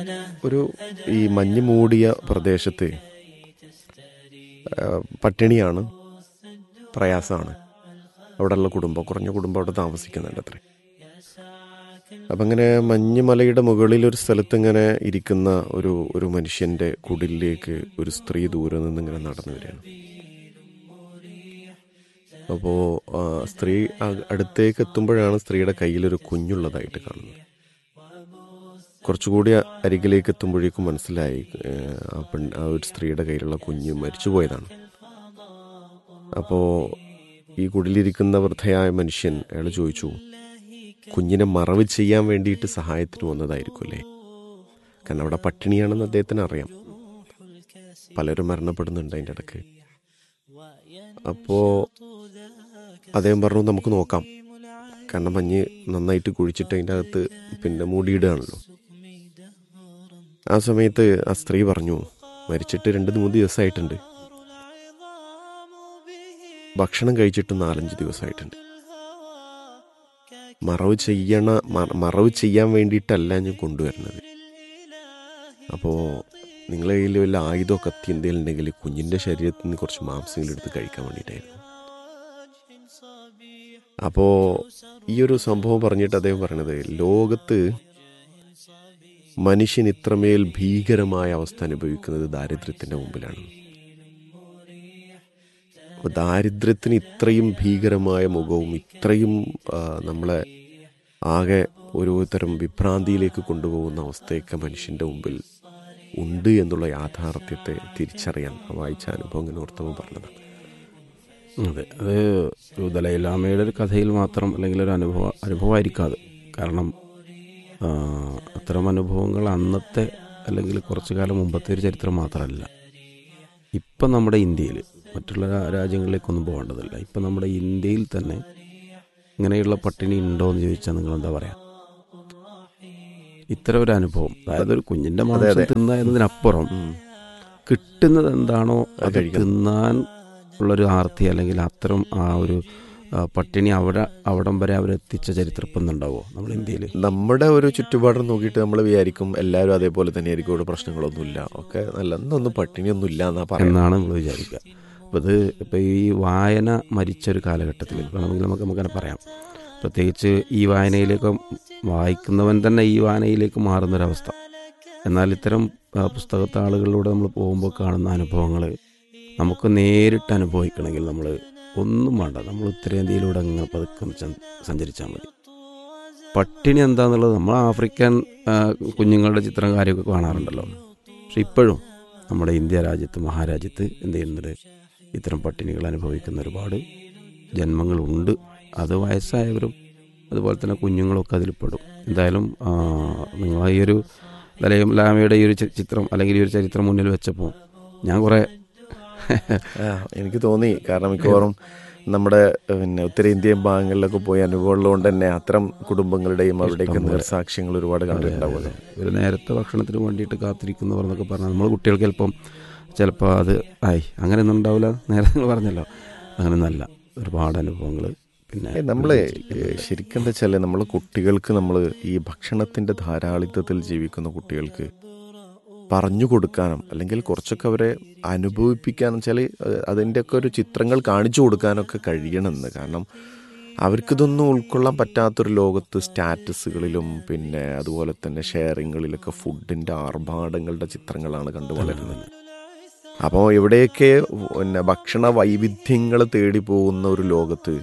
ഒരു ഈ മഞ്ഞ് മൂടിയ പ്രദേശത്ത് ആ, പട്ടിണിയാണ് പ്രയാസമാണ് അവിടെയുള്ള കുടുംബം കുറഞ്ഞ കുടുംബം അവിടെ താമസിക്കുന്നുണ്ട് അത്രേ അപ്പം ഇങ്ങനെ മഞ്ഞുമലയുടെ മുകളിൽ ഒരു സ്ഥലത്ത് ഇങ്ങനെ ഇരിക്കുന്ന ഒരു ഒരു മനുഷ്യന്റെ കുടിലേക്ക് ഒരു സ്ത്രീ ദൂരെ നിന്ന് ഇങ്ങനെ നടന്നു വരികയാണ് അപ്പോൾ സ്ത്രീ അ- അടുത്തേക്ക് എത്തുമ്പോഴാണ് സ്ത്രീയുടെ കയ്യിലൊരു കുഞ്ഞുള്ളതായിട്ട് കാണുന്നത് കുറച്ചുകൂടി അരികിലേക്ക് എത്തുമ്പോഴേക്കും മനസ്സിലായി ഏഹ്, ആ പെൺ ആ ഒരു സ്ത്രീയുടെ കയ്യിലുള്ള കുഞ്ഞ് മരിച്ചുപോയതാണ് അപ്പോൾ ഈ കുടിലിരിക്കുന്ന വൃദ്ധയായ മനുഷ്യൻ അയാൾ ചോദിച്ചു കുഞ്ഞിനെ മറവ് ചെയ്യാൻ വേണ്ടിയിട്ട് സഹായത്തിന് വന്നതായിരിക്കും അല്ലേ കാരണം അവിടെ പട്ടിണിയാണെന്ന് അദ്ദേഹത്തിന് അറിയാം പലരും മരണപ്പെടുന്നുണ്ട് അതിൻ്റെ ഇടയ്ക്ക് അപ്പോൾ അദ്ദേഹം പറഞ്ഞു നമുക്ക് നോക്കാം കാരണം മഞ്ഞ് നന്നായിട്ട് കുഴിച്ചിട്ട് അതിൻ്റെ അകത്ത് പിന്നെ മൂടിയിടുകയാണല്ലോ ആ സമയത്ത് ആ സ്ത്രീ പറഞ്ഞു മരിച്ചിട്ട് രണ്ട് മൂന്ന് ദിവസമായിട്ടുണ്ട് ഭക്ഷണം കഴിച്ചിട്ട് നാലഞ്ച് ദിവസമായിട്ടുണ്ട് മറവ് ചെയ്യണ മ- മറവ് ചെയ്യാൻ വേണ്ടിയിട്ടല്ല ഞാൻ കൊണ്ടുവരുന്നത് അപ്പോൾ നിങ്ങളെ കയ്യിൽ വല്ല ആയുധമോ കത്തി എന്തെങ്കിലും ഉണ്ടെങ്കിൽ കുഞ്ഞിൻ്റെ ശരീരത്തിൽ നിന്ന് കുറച്ച് മാംസങ്ങൾ എടുത്ത് കഴിക്കാൻ വേണ്ടിയിട്ടായിരുന്നു അപ്പോൾ ഈ ഒരു സംഭവം പറഞ്ഞിട്ട് അദ്ദേഹം പറഞ്ഞത് ലോകത്ത് മനുഷ്യൻ ഇത്രമേൽ ഭീകരമായ അവസ്ഥ അനുഭവിക്കുന്നത് ദാരിദ്ര്യത്തിന്റെ മുമ്പിലാണ് അപ്പൊ ദാരിദ്ര്യത്തിന് ഇത്രയും ഭീകരമായ മുഖവും ഇത്രയും ആ, നമ്മളെ ആകെ ഒരു തരം വിഭ്രാന്തിയിലേക്ക് കൊണ്ടുപോകുന്ന അവസ്ഥയൊക്കെ മനുഷ്യന്റെ മുമ്പിൽ ഉണ്ട് എന്നുള്ള യാഥാർത്ഥ്യത്തെ തിരിച്ചറിയാൻ ആ വായിച്ച അനുഭവം ഇങ്ങനെ ഓർത്തവൻ പറഞ്ഞതാണ് അതെ അത് ഒരു ദലൈലാമയുടെ ഒരു കഥയിൽ മാത്രം അല്ലെങ്കിൽ ഒരു അനുഭവ അനുഭവമായിരിക്കാം അത് കാരണം ആ, അത്തരം അനുഭവങ്ങൾ അന്നത്തെ അല്ലെങ്കിൽ കുറച്ചു കാലം മുമ്പത്തെ ഒരു ചരിത്രം മാത്രമല്ല ഇപ്പം നമ്മുടെ ഇന്ത്യയിൽ മറ്റുള്ള രാ- രാജ്യങ്ങളിലേക്കൊന്നും പോകേണ്ടതില്ല ഇപ്പം നമ്മുടെ ഇന്ത്യയിൽ തന്നെ ഇങ്ങനെയുള്ള പട്ടിണി ഉണ്ടോ എന്ന് ചോദിച്ചാൽ നിങ്ങൾ എന്താ പറയാ ഇത്തരം ഒരു അനുഭവം അതായത് ഒരു കുഞ്ഞിന്റെ മാംസം തിന്നുക എന്നതിനപ്പുറം കിട്ടുന്നത് എന്താണോ അത് കഴിക്കണം. തിന്നാൻ ഉള്ളൊരു ആർത്തി അല്ലെങ്കിൽ അത്തരം ആ ഒരു ആ, പട്ടിണി അവിടെ അവിടം വരെ അവരെത്തിച്ച ചരിത്രം ഇപ്പം ഉണ്ടാവോ നമ്മുടെ ഇന്ത്യയിൽ നമ്മുടെ ഒരു ചുറ്റുപാടും നോക്കിയിട്ട് നമ്മൾ വിചാരിക്കും എല്ലാവരും അതേപോലെ തന്നെ ആയിരിക്കും ഇവിടെ പ്രശ്നങ്ങളൊന്നുമില്ല ഒക്കെ നല്ല ഒന്നും പട്ടിണിയൊന്നും ഇല്ല എന്നാ പറയുന്നത് എന്നാണ് നമ്മൾ വിചാരിക്കുക അപ്പോൾ ഇത് ഇപ്പോൾ ഈ വായന മരിച്ച ഒരു കാലഘട്ടത്തിൽ വേണമെങ്കിൽ നമുക്ക് നമുക്കങ്ങനെ പറയാം പ്രത്യേകിച്ച് ഈ വായനയിലേക്ക് വായിക്കുന്നവൻ തന്നെ ഈ വായനയിലേക്ക് മാറുന്നൊരവസ്ഥ എന്നാൽ ഇത്തരം ആ, പുസ്തകത്താളുകളിലൂടെ നമ്മൾ പോകുമ്പോൾ കാണുന്ന അനുഭവങ്ങൾ നമുക്ക് നേരിട്ട് അനുഭവിക്കണമെങ്കിൽ നമ്മൾ ഒന്നും വേണ്ട നമ്മൾ ഉത്തരേന്ത്യയിലൂടെ അങ്ങനെ പതുക്കെ സഞ്ചരിച്ചാൽ മതി പട്ടിണി എന്താന്നുള്ളത് നമ്മൾ ആഫ്രിക്കൻ ആ, കുഞ്ഞുങ്ങളുടെ ചിത്രം കാര്യമൊക്കെ കാണാറുണ്ടല്ലോ പക്ഷെ ഇപ്പോഴും നമ്മുടെ ഇന്ത്യ രാജ്യത്ത് മഹാരാജ്യത്ത് എന്ത് ചെയ്യുന്നുണ്ട് ഇത്തരം പട്ടിണികൾ അനുഭവിക്കുന്ന ഒരുപാട് ജന്മങ്ങളുണ്ട് അത് വയസ്സായവരും അതുപോലെ തന്നെ കുഞ്ഞുങ്ങളൊക്കെ അതിൽ പെടും എന്തായാലും ആ, നിങ്ങൾ ഈ ഒരു ദലൈം ലാമയുടെ ഈ ഒരു ചി- ചിത്രം അല്ലെങ്കിൽ ഈ ഒരു ചരിത്രം മുന്നിൽ വെച്ചപ്പോൾ ഞാൻ കുറേ ആ, എനിക്ക് തോന്നി കാരണം മിക്കവാറും നമ്മുടെ ഏഹ്, പിന്നെ ഉത്തരേന്ത്യൻ ഭാഗങ്ങളിലൊക്കെ പോയി അനുഭവമുള്ളതുകൊണ്ട് തന്നെ അത്തരം കുടുംബങ്ങളുടെയും അവിടേക്ക് നേർസാക്ഷ്യങ്ങൾ ഒരുപാട് കണ്ടിട്ടുണ്ടാവുമല്ലോ ഒരു നേരത്തെ ഭക്ഷണത്തിന് വേണ്ടിയിട്ട് കാത്തിരിക്കുന്നവർ എന്നൊക്കെ പറഞ്ഞാൽ നമ്മൾ കുട്ടികൾക്ക് ചിലപ്പം ചിലപ്പോൾ അത് ആയി അങ്ങനെയൊന്നും ഉണ്ടാവില്ല നേരെ നിങ്ങൾ പറഞ്ഞല്ലോ അങ്ങനെയൊന്നല്ല ഒരുപാട് അനുഭവങ്ങൾ പിന്നെ നമ്മള് ശരിക്കും എന്താ വെച്ചാൽ നമ്മൾ കുട്ടികൾക്ക് നമ്മൾ ഈ ഭക്ഷണത്തിന്റെ ധാരാളിത്തത്തിൽ ജീവിക്കുന്ന കുട്ടികൾക്ക് പറഞ്ഞു കൊടുക്കാനും അല്ലെങ്കിൽ കുറച്ചൊക്കെ അവരെ അനുഭവിപ്പിക്കാനും വെച്ചാൽ അതിൻ്റെയൊക്കെ ഒരു ചിത്രങ്ങൾ കാണിച്ചു കൊടുക്കാനൊക്കെ കഴിയണമെന്ന് കാരണം അവർക്കിതൊന്നും ഉൾക്കൊള്ളാൻ പറ്റാത്തൊരു ലോകത്ത് സ്റ്റാറ്റസുകളിലും പിന്നെ അതുപോലെ തന്നെ ഷെയറിങ്ങളിലൊക്കെ ഫുഡിൻ്റെ ആർഭാടങ്ങളുടെ ചിത്രങ്ങളാണ് കണ്ടു വളരുന്നത് അപ്പോൾ ഇവിടെയൊക്കെ പിന്നെ ഭക്ഷണ വൈവിധ്യങ്ങൾ തേടി പോകുന്ന ഒരു ലോകത്ത്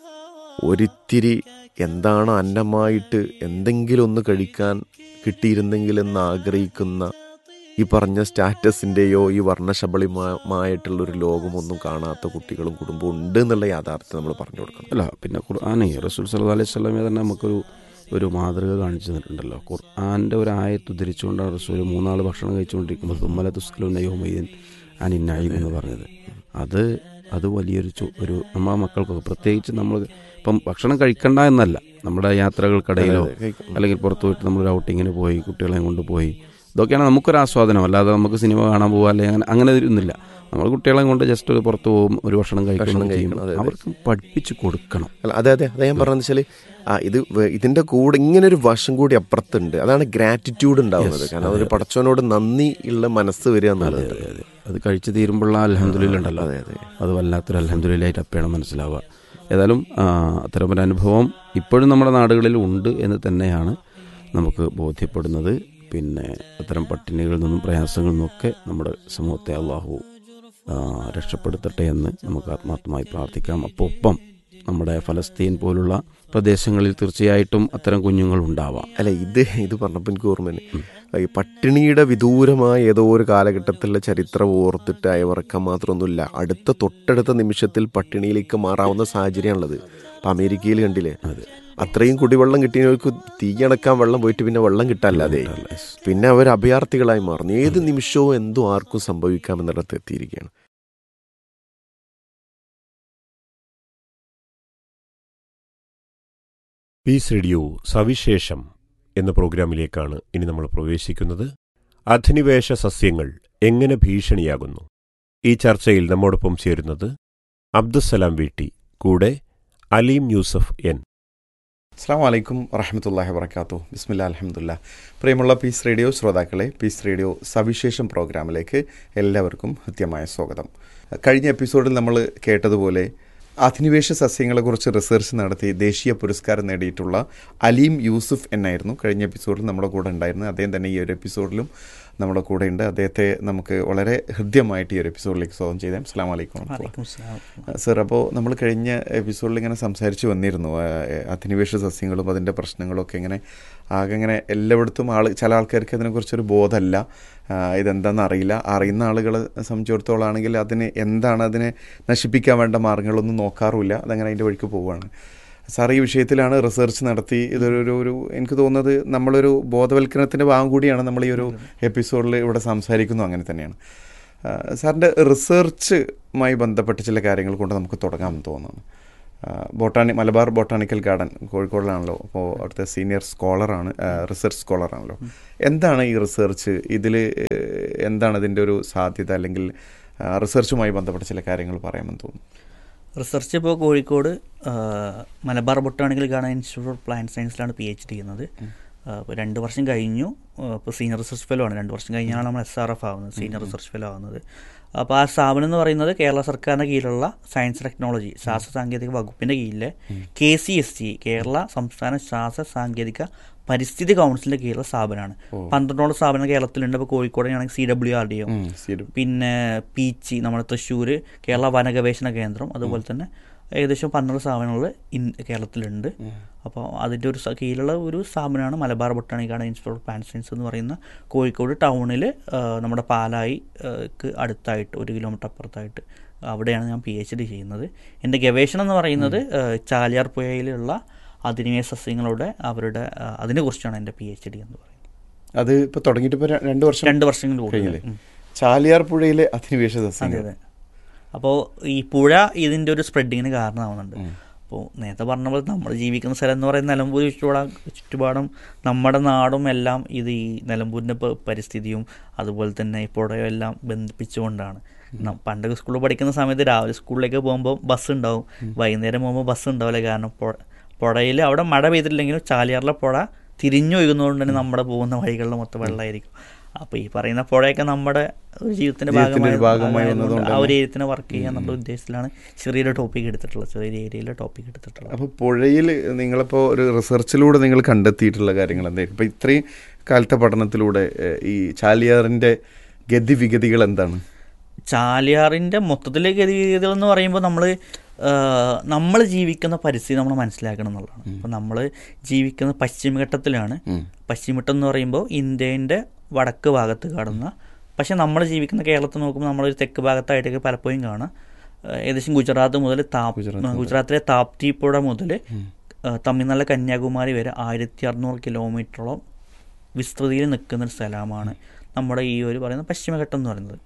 ഒരിത്തിരി എന്താണ് അന്നമായിട്ട് എന്തെങ്കിലും ഒന്ന് കഴിക്കാൻ കിട്ടിയിരുന്നെങ്കിൽ എന്ന് ആഗ്രഹിക്കുന്ന ഈ പറഞ്ഞ സ്റ്റാറ്റസിൻ്റെയോ ഈ വർണ്ണശബളിമായിട്ടുള്ള ഒരു ലോകമൊന്നും കാണാത്ത കുട്ടികളും കുടുംബവും ഉണ്ട് എന്നുള്ള യാഥാർത്ഥ്യം നമ്മൾ പറഞ്ഞു കൊടുക്കണം അല്ല പിന്നെ ഖുർആാനെ റസൂൽ സല്ലു അലൈഹി സ്വലമെ തന്നെ നമുക്കൊരു ഒരു മാതൃക കാണിച്ചു തന്നിട്ടുണ്ടല്ലോ ഖുർആാൻ്റെ ഒരു ആയത്ത് ഉദ്ധരിച്ചുകൊണ്ടാണ് റസൂൽ മൂന്നാൾ ഭക്ഷണം കഴിച്ചുകൊണ്ടിരിക്കുമ്പോൾ തുമ്മല തുസ്കലു നയോമയ്യൻ അനിന്നായി എന്ന് പറഞ്ഞത് അത് അത് വലിയൊരു ചു- ഒരു നമ്മളെ മക്കൾക്കൊക്കെ പ്രത്യേകിച്ച് നമ്മൾ ഇപ്പം ഭക്ഷണം കഴിക്കണ്ട എന്നല്ല നമ്മുടെ യാത്രകൾക്കിടയിലോ അല്ലെങ്കിൽ പുറത്തു പോയിട്ട് നമ്മളൊരു ഔട്ടിങ്ങിന് പോയി കുട്ടികളെയും കൊണ്ടുപോയി ഇതൊക്കെയാണ് നമുക്കൊരു ആസ്വാദനം അല്ലാതെ നമുക്ക് സിനിമ കാണാൻ പോകാം അല്ലെങ്കിൽ അങ്ങനെ അങ്ങനെ ഒന്നുമില്ല നമ്മൾ കുട്ടികളെ കൊണ്ട് ജസ്റ്റ് ഒരു പുറത്ത് പോകും ഒരു ഭക്ഷണം കഴിക്കണം ഭക്ഷണം ചെയ്യും കഴിക്കണം, അതെ, അതെ. അവർക്ക് പഠിപ്പിച്ച് കൊടുക്കണം അല്ല അതെ അതെ അതെ ഞാൻ പറഞ്ഞതെന്ന് വെച്ചാൽ ആ ഇത് വേ- ഇതിന്റെ കൂടെ ഇങ്ങനെ ഒരു വശം കൂടി അപ്പുറത്തുണ്ട് അതാണ് ഗ്രാറ്റിറ്റ്യൂഡ് ഉണ്ടാവുന്നത് കാരണം ഒരു പടച്ചവനോട് നന്ദി ഉള്ള മനസ്സ് വരിക എന്നുള്ളത് അതെ, അതെ. അത് കഴിച്ചു തീരുമ്പോഴുള്ള അലഹന്തുലില്ലുണ്ടല്ലോ അതെ അതെ അത് വല്ലാത്തൊരു അലഹന്തുലില്ലായിട്ട് അപ്പോഴാണ് മനസ്സിലാവുക ഏതായാലും ആ, അത്തരമൊരു അനുഭവം ഇപ്പോഴും നമ്മുടെ നാടുകളിൽ ഉണ്ട് എന്ന് തന്നെയാണ് നമുക്ക് ബോധ്യപ്പെടുന്നത് പിന്നെ അത്തരം പട്ടിണികളിൽ നിന്നും പ്രയാസങ്ങളിൽ നിന്നൊക്കെ നമ്മുടെ സമൂഹത്തെ അള്ളാഹു ആ, രക്ഷപ്പെടുത്തട്ടെ എന്ന് നമുക്ക് ആത്മാർത്ഥമായി പ്രാർത്ഥിക്കാം അപ്പോൾ ഒപ്പം നമ്മുടെ ഫലസ്തീൻ പോലുള്ള പ്രദേശങ്ങളിൽ തീർച്ചയായിട്ടും അത്തരം കുഞ്ഞുങ്ങൾ ഉണ്ടാവാം അല്ല ഇത് ഇത് പറഞ്ഞപ്പോൾ എനിക്ക് ഓർമ്മ ഈ പട്ടിണിയുടെ വിദൂരമായ ഏതോ ഒരു കാലഘട്ടത്തിലെ ചരിത്രം ഓർത്തിട്ട് അയവിറക്കാൻ മാത്രമൊന്നുമില്ല അടുത്ത തൊട്ടടുത്ത നിമിഷത്തിൽ പട്ടിണിയിലേക്ക് മാറാവുന്ന സാഹചര്യമാണുള്ളത് ഇപ്പം അമേരിക്കയിൽ കണ്ടില്ലേ അത്രയും കുടിവെള്ളം കിട്ടിയവർക്ക് തീയണക്കാൻ വെള്ളം പോയിട്ട് പിന്നെ വെള്ളം കിട്ടാല്ലാതെ പിന്നെ അവർ അഭയാർത്ഥികളായി മാറുന്നു ഏത് നിമിഷവും എന്തോ ആർക്കും സംഭവിക്കാമെന്നിടത്ത് എത്തിയിരിക്കുകയാണ് പീസ് റേഡിയോ സവിശേഷം എന്ന പ്രോഗ്രാമിലേക്കാണ് ഇനി നമ്മൾ പ്രവേശിക്കുന്നത് അധിനിവേശ സസ്യങ്ങൾ എങ്ങനെ ഭീഷണിയാകുന്നു ഈ ചർച്ചയിൽ നമ്മോടൊപ്പം ചേരുന്നത് അബ്ദുസലാം വീട്ടി കൂടെ അലീം യൂസഫ് എൻ അസ്സാം വലൈക്കും വറഹമത്തല്ലാഹി വർക്കാത്തു ബിസ്മില്ല അലഹമുല്ല പ്രിയമുള്ള പീസ് റേഡിയോ ശ്രോതാക്കളെ പീസ് റേഡിയോ സവിശേഷം പ്രോഗ്രാമിലേക്ക് എല്ലാവർക്കും ഹൃദ്യമായ സ്വാഗതം കഴിഞ്ഞ എപ്പിസോഡിൽ നമ്മൾ കേട്ടതുപോലെ അധിനിവേശ സസ്യങ്ങളെക്കുറിച്ച് റിസർച്ച് നടത്തി ദേശീയ പുരസ്കാരം നേടിയിട്ടുള്ള അലീം യൂസുഫ് എന്നായിരുന്നു കഴിഞ്ഞ എപ്പിസോഡിൽ നമ്മുടെ കൂടെ ഉണ്ടായിരുന്നത് അദ്ദേഹം തന്നെ ഈ ഒരു എപ്പിസോഡിലും നമ്മുടെ കൂടെ ഉണ്ട് അദ്ദേഹത്തെ നമുക്ക് വളരെ ഹൃദ്യമായിട്ട് ഈ ഒരു എപ്പിസോഡിലേക്ക് സ്വാഗതം ചെയ്താം അസ്സാം വലൈക്കും വറഹ്മത്തുള്ളാഹി. സർ അപ്പോൾ നമ്മൾ കഴിഞ്ഞ എപ്പിസോഡിൽ ഇങ്ങനെ സംസാരിച്ച് വന്നിരുന്നു ആ, ഏ, അധിനിവേശ സസ്യങ്ങളും അതിൻ്റെ പ്രശ്നങ്ങളും ഒക്കെ ഇങ്ങനെ ആകെ ഇങ്ങനെ എല്ലായിടത്തും ആൾ ചില ആൾക്കാർക്ക് അതിനെക്കുറിച്ചൊരു ബോധമല്ല ആ, ഇതെന്താണെന്ന് അറിയില്ല അറിയുന്ന ആളുകളെ സംബന്ധിച്ചിടത്തോളം ആണെങ്കിൽ അതിന് എന്താണ് അതിനെ നശിപ്പിക്കാൻ വേണ്ട മാർഗങ്ങളൊന്നും നോക്കാറുമില്ല അതങ്ങനെ അതിൻ്റെ വഴിക്ക് പോവുകയാണ് സാർ ഈ വിഷയത്തിലാണ് റിസർച്ച് നടത്തി ഇതൊരു ഒരു ഒരു എനിക്ക് തോന്നുന്നത് നമ്മളൊരു ബോധവൽക്കരണത്തിൻ്റെ ഭാഗം കൂടിയാണ് നമ്മൾ ഈ ഒരു എപ്പിസോഡിൽ ഇവിടെ സംസാരിക്കുന്നു അങ്ങനെ തന്നെയാണ് ആ, സാറിൻ്റെ റിസർച്ചുമായി ബന്ധപ്പെട്ട ചില കാര്യങ്ങൾ കൊണ്ട് നമുക്ക് തുടങ്ങാമെന്ന് തോന്നുന്നു ആ, ബൊട്ടാണി മലബാർ ബൊട്ടാണിക്കൽ ഗാർഡൻ കോഴിക്കോടിലാണല്ലോ അപ്പോൾ അവിടുത്തെ സീനിയർ സ്കോളറാണ് ആ, റിസർച്ച് സ്കോളറാണല്ലോ എന്താണ് ഈ റിസർച്ച് ഇതിൽ എന്താണ് ഇതിൻ്റെ ഒരു സാധ്യത അല്ലെങ്കിൽ ആ, റിസർച്ചുമായി ബന്ധപ്പെട്ട ചില കാര്യങ്ങൾ പറയാമെന്ന് തോന്നുന്നു റിസർച്ച് ഇപ്പോൾ കോഴിക്കോട് ആ, Malabar botanical garden institute of plant സയൻസിലാണ് പി എച്ച് ഡി ചെയ്യുന്നത് അപ്പോൾ രണ്ട് വർഷം കഴിഞ്ഞു ഇപ്പോൾ സീനിയർ റിസർച്ച് ഫെലോ ആണ് രണ്ട് വർഷം കഴിഞ്ഞാണ് നമ്മൾ എസ് ആർ എഫ് ആവുന്നത് സീനിയർ റിസർച്ച് ഫെലോ ആവുന്നത് അപ്പോൾ ആ സ്ഥാപനം എന്ന് പറയുന്നത് കേരള സർക്കാരിൻ്റെ കീഴിലുള്ള സയൻസ് ടെക്നോളജി ശാസ്ത്ര സാങ്കേതിക വകുപ്പിൻ്റെ കീഴിലെ K C S T Kerala സംസ്ഥാന ശാസ്ത്ര സാങ്കേതിക പരിസ്ഥിതി കൗൺസിലിൻ്റെ കീഴിലുള്ള സ്ഥാപനമാണ് പന്ത്രണ്ടോളം സ്ഥാപനം കേരളത്തിലുണ്ട് ഇപ്പോൾ കോഴിക്കോടാണെങ്കിൽ C W R D O ഉം, സ്ഥിരം. പിന്നെ പീച്ചി നമ്മുടെ തൃശ്ശൂർ കേരള വനഗവേഷണ കേന്ദ്രം അതുപോലെ തന്നെ ഏകദേശം പന്ത്രണ്ട് സ്ഥാപനങ്ങൾ ഇൻ കേരളത്തിലുണ്ട് അപ്പോൾ അതിൻ്റെ ഒരു സ- കീഴിലുള്ള ഒരു സ്ഥാപനമാണ് Malabar botanic garden institute of plant science എന്ന് പറയുന്ന കോഴിക്കോട് ടൗണിൽ നമ്മുടെ പാലായി ആ, ക്ക് അടുത്തായിട്ട് ഒരു കിലോമീറ്റർ അപ്പുറത്തായിട്ട് അവിടെയാണ് ഞാൻ പി എച്ച് ഡി ചെയ്യുന്നത് എൻ്റെ ഗവേഷണം എന്ന് പറയുന്നത് ആ, ചാലിയാർ പുഴയിലുള്ള അധിനിവേശ സസ്യങ്ങളുടെ അവരുടെ ആ, അതിനെക്കുറിച്ചാണ് എൻ്റെ പി എച്ച് ഡി എന്ന് പറയുന്നത് അത് ഇപ്പോൾ തുടങ്ങിയിട്ട് ഇപ്പോൾ രണ്ട് വർഷം രണ്ട് വർഷങ്ങൾ കൂടുതൽ കഴിഞ്ഞില്ലേ ഉം. ചാലിയാർ പുഴയിലെ അധിനിവേശ അതെ സസ്യങ്ങൾ അതെ അപ്പോൾ ഈ പുഴ ഇതിൻ്റെ ഒരു സ്പ്രെഡിങ്ങിന് കാരണമാവുന്നുണ്ട് അപ്പോൾ നേരത്തെ പറഞ്ഞ പോലെ നമ്മൾ ജീവിക്കുന്ന സ്ഥലം എന്ന് പറയുന്നത് നിലമ്പൂർ ചുറ്റുപാടും ചുറ്റുപാടും നമ്മുടെ നാടും എല്ലാം ഇത് ഈ നിലമ്പൂരിൻ്റെ ഇപ്പോൾ പരിസ്ഥിതിയും അതുപോലെ തന്നെ ഈ പുഴയും എല്ലാം ബന്ധിപ്പിച്ചുകൊണ്ടാണ് നം- പണ്ടൊക്കെ സ്കൂളിൽ പഠിക്കുന്ന സമയത്ത് രാവിലെ സ്കൂളിലേക്ക് പോകുമ്പോൾ ബസ് ഉണ്ടാവും വൈകുന്നേരം പോകുമ്പോൾ ബസ് ഉണ്ടാവില്ല കാരണം പുഴ പുഴയിൽ അവിടെ മഴ പെയ്തിട്ടില്ലെങ്കിലും ചാലിയാറിലെ പുഴ തിരിഞ്ഞൊഴുകുന്നതുകൊണ്ട് തന്നെ നമ്മുടെ പോകുന്ന വഴികളിൽ മൊത്തം വെള്ളമായിരിക്കും അപ്പോൾ ഈ പറയുന്ന പുഴയൊക്കെ നമ്മുടെ ഒരു ജീവിതത്തിന്റെ ജീവിതത്തിന്റെ ഒരു ഭാഗമായി ഭാഗമായി ആയതുകൊണ്ട് വന്നതുകൊണ്ട് ആ ഒരു ഏരിയത്തിന് വർക്ക് ചെയ്യാൻ നമ്മുടെ ഉദ്ദേശത്തിലാണ് ചെറിയൊരു ടോപ്പിക് എടുത്തിട്ടുള്ളത് ചെറിയൊരു ഏരിയയിലെ ടോപ്പിക് എടുത്തിട്ടുള്ളത് അപ്പോൾ പുഴയിൽ നിങ്ങളിപ്പോൾ ഒരു റിസർച്ചിലൂടെ നിങ്ങൾ കണ്ടെത്തിയിട്ടുള്ള കാര്യങ്ങൾ എന്തായിരിക്കും ഇപ്പോൾ ഇത്രയും കാലത്തെ പഠനത്തിലൂടെ ഏഹ്, ഈ ചാലിയാറിൻ്റെ ഗതിവിഗതികൾ എന്താണ് ചാലിയാറിൻ്റെ മൊത്തത്തിലെ ഗതിവിധികൾ എന്ന് പറയുമ്പോൾ നമ്മൾ നമ്മൾ ജീവിക്കുന്ന പരിസ്ഥിതി നമ്മൾ മനസ്സിലാക്കണം എന്നുള്ളതാണ് അപ്പോൾ നമ്മൾ ജീവിക്കുന്ന പശ്ചിമഘട്ടത്തിലാണ് പശ്ചിമഘട്ടം എന്ന് പറയുമ്പോൾ ഇന്ത്യൻ്റെ വടക്ക് ഭാഗത്ത് കാണുന്ന പക്ഷെ നമ്മൾ ജീവിക്കുന്ന കേരളത്തിൽ നോക്കുമ്പോൾ നമ്മളൊരു തെക്ക് ഭാഗത്തായിട്ടൊക്കെ പലപ്പോഴും കാണാം ഏഹ് ഏകദേശം ഗുജറാത്ത് മുതൽ താപ് ഗുജറാത്തിലെ താപ്തി പുഴ മുതൽ തമിഴ്നാട്ടിലെ കന്യാകുമാരി വരെ ആയിരത്തി അറുന്നൂറ് കിലോമീറ്ററോളം വിസ്തൃതിയിൽ നിൽക്കുന്ന ഒരു സ്ഥലമാണ് നമ്മുടെ ഈ ഒരു പറയുന്ന പശ്ചിമഘട്ടം എന്ന് പറയുന്നത്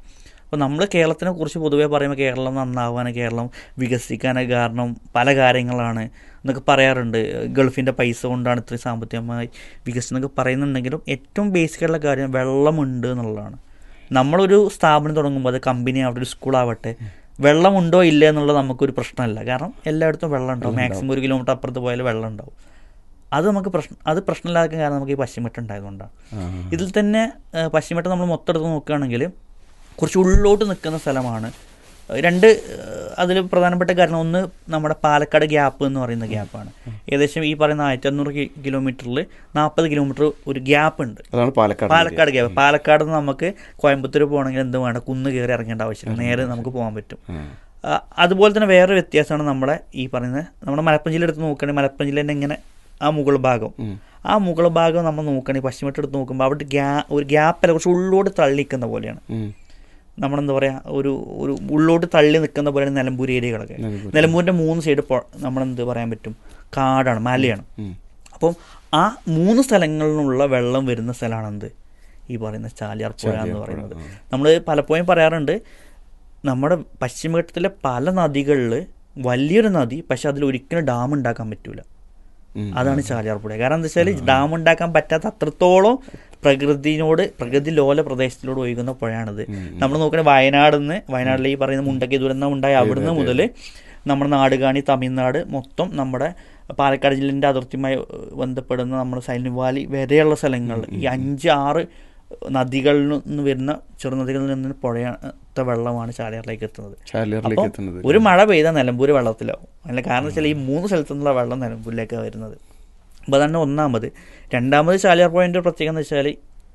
അപ്പോൾ നമ്മൾ കേരളത്തിനെ കുറിച്ച് പൊതുവേ പറയുമ്പോൾ കേരളം നന്നാവാൻ കേരളം വികസിക്കാനൊക്കെ കാരണം പല കാര്യങ്ങളാണ് എന്നൊക്കെ പറയാറുണ്ട് ഗൾഫിൻ്റെ പൈസ കൊണ്ടാണ് ഇത്രയും സാമ്പത്തികമായി വികസിച്ചം എന്നൊക്കെ പറയുന്നുണ്ടെങ്കിലും ഏറ്റവും ബേസിക്കായിട്ടുള്ള കാര്യം വെള്ളമുണ്ട് എന്നുള്ളതാണ് നമ്മളൊരു സ്ഥാപനം തുടങ്ങുമ്പോൾ അത് കമ്പനി ആവട്ടെ ഒരു സ്കൂളാവട്ടെ വെള്ളമുണ്ടോ ഇല്ല എന്നുള്ളത് നമുക്കൊരു പ്രശ്നമല്ല കാരണം എല്ലായിടത്തും വെള്ളം ഉണ്ടാവും മാക്സിമം ഒരു കിലോമീറ്റർ അപ്പുറത്ത് പോയാൽ വെള്ളം ഉണ്ടാവും അത് നമുക്ക് പ്രശ്നം അത് പ്രശ്നമില്ലാത്ത കാരണം നമുക്ക് ഈ പശ്ചിമഘട്ടം ഉണ്ടായതുകൊണ്ടാണ് ഇതിൽ തന്നെ ഏഹ്, പശ്ചിമഘട്ടം നമ്മൾ മൊത്തം എടുത്ത് നോക്കുകയാണെങ്കിൽ കുറച്ച് ഉള്ളിലോട്ട് നിൽക്കുന്ന സ്ഥലമാണ് രണ്ട് അതിൽ പ്രധാനപ്പെട്ട കാരണം ഒന്ന് നമ്മുടെ പാലക്കാട് ഗ്യാപ്പ് എന്ന് പറയുന്ന ഗ്യാപ്പാണ് ഏകദേശം ഈ പറയുന്ന ആയിരത്തി അഞ്ഞൂറ് കിലോമീറ്ററിൽ നാൽപ്പത് കിലോമീറ്റർ ഒരു ഗ്യാപ്പ് ഉണ്ട് അതാണ് പാലക്കാട് പാലക്കാട് ഗ്യാപ്പ് പാലക്കാട് നിന്ന് നമുക്ക് കോയമ്പത്തൂർ പോകണമെങ്കിൽ എന്ത് വേണം കുന്ന് കയറി ഇറങ്ങേണ്ട ആവശ്യമില്ല നേരെ നമുക്ക് പോകാൻ പറ്റും ആ, അതുപോലെ തന്നെ വേറൊരു വ്യത്യാസമാണ് നമ്മുടെ ഈ പറയുന്ന നമ്മുടെ മലപ്പുറം ജില്ല എടുത്ത് നോക്കുകയാണെങ്കിൽ മലപ്പുറം ജില്ല തന്നെ ഇങ്ങനെ ആ മുകൾ ഭാഗം ആ മുകൾ ഭാഗം നമ്മൾ നോക്കുകയാണെങ്കിൽ പശ്ചിമഘട്ടം എടുത്ത് നോക്കുമ്പോൾ അവിടെ ഗ്യാ ഒരു ഗ്യാപ്പല്ല കുറച്ച് ഉള്ളോട്ട് തള്ളിക്കുന്ന പോലെയാണ് നമ്മളെന്താ പറയുക ഒരു ഒരു ഉള്ളോട്ട് തള്ളി നിൽക്കുന്ന പോലെയാണ് നിലമ്പൂർ ഏരിയകളൊക്കെ നിലമ്പൂരിൻ്റെ മൂന്ന് സൈഡ് നമ്മളെന്ത് പറയാൻ പറ്റും കാടാണ് മലയാണ് അപ്പം ആ മൂന്ന് സ്ഥലങ്ങളിൽ നിന്നുള്ള വെള്ളം വരുന്ന സ്ഥലമാണ് എന്ത് ഈ പറയുന്ന ചാലിയാർ പുഴ എന്ന് പറയുന്നത് നമ്മൾ പലപ്പോഴും പറയാറുണ്ട് നമ്മുടെ പശ്ചിമഘട്ടത്തിലെ പല നദികളിൽ വലിയൊരു നദി പക്ഷെ അതിൽ ഒരിക്കലും ഡാം ഉണ്ടാക്കാൻ പറ്റൂല അതാണ് ചാലിയാർ പുഴ കാരണം എന്താ വെച്ചാൽ ഡാം ഉണ്ടാക്കാൻ പറ്റാത്ത അത്രത്തോളം പ്രകൃതിനോട് പ്രകൃതി ലോല പ്രദേശത്തിലൂടെ ഒഴുകുന്ന പുഴയാണിത് നമ്മൾ നോക്കണേ വയനാട് നിന്ന് വയനാട്ടിലെ ഈ പറയുന്ന മുണ്ടക്കി ദുരന്തം ഉണ്ടായി അവിടുന്ന് മുതൽ നമ്മുടെ നാടുകാണി തമിഴ്നാട് മൊത്തം നമ്മുടെ പാലക്കാട് ജില്ലേൻ്റെ അതിർത്തിയുമായി ഏഹ്, ബന്ധപ്പെടുന്ന നമ്മുടെ സൈലന്റ് വാലി വരെയുള്ള സ്ഥലങ്ങൾ ഈ അഞ്ച് ആറ് നദികളിൽ നിന്ന് വരുന്ന ചെറുനദികളിൽ നിന്ന് പുഴയത്തെ വെള്ളമാണ് ചാലിയാറിലേക്ക് എത്തുന്നത് ചാലിയാറിലേക്ക് അപ്പം എത്തുന്നത് ഒരു മഴ പെയ്താൽ നിലമ്പൂർ വെള്ളത്തിലാവും അതിന്റെ കാരണം വെച്ചാൽ ഈ മൂന്ന് സ്ഥലത്തു നിന്നുള്ള വെള്ളം നിലമ്പൂരിലേക്കാണ് വരുന്നത് അപ്പോൾ തന്നെ ഒന്നാമത് രണ്ടാമത് ചാലിയാർ പോയിന്റ് പ്രത്യേകത എന്ന് വെച്ചാൽ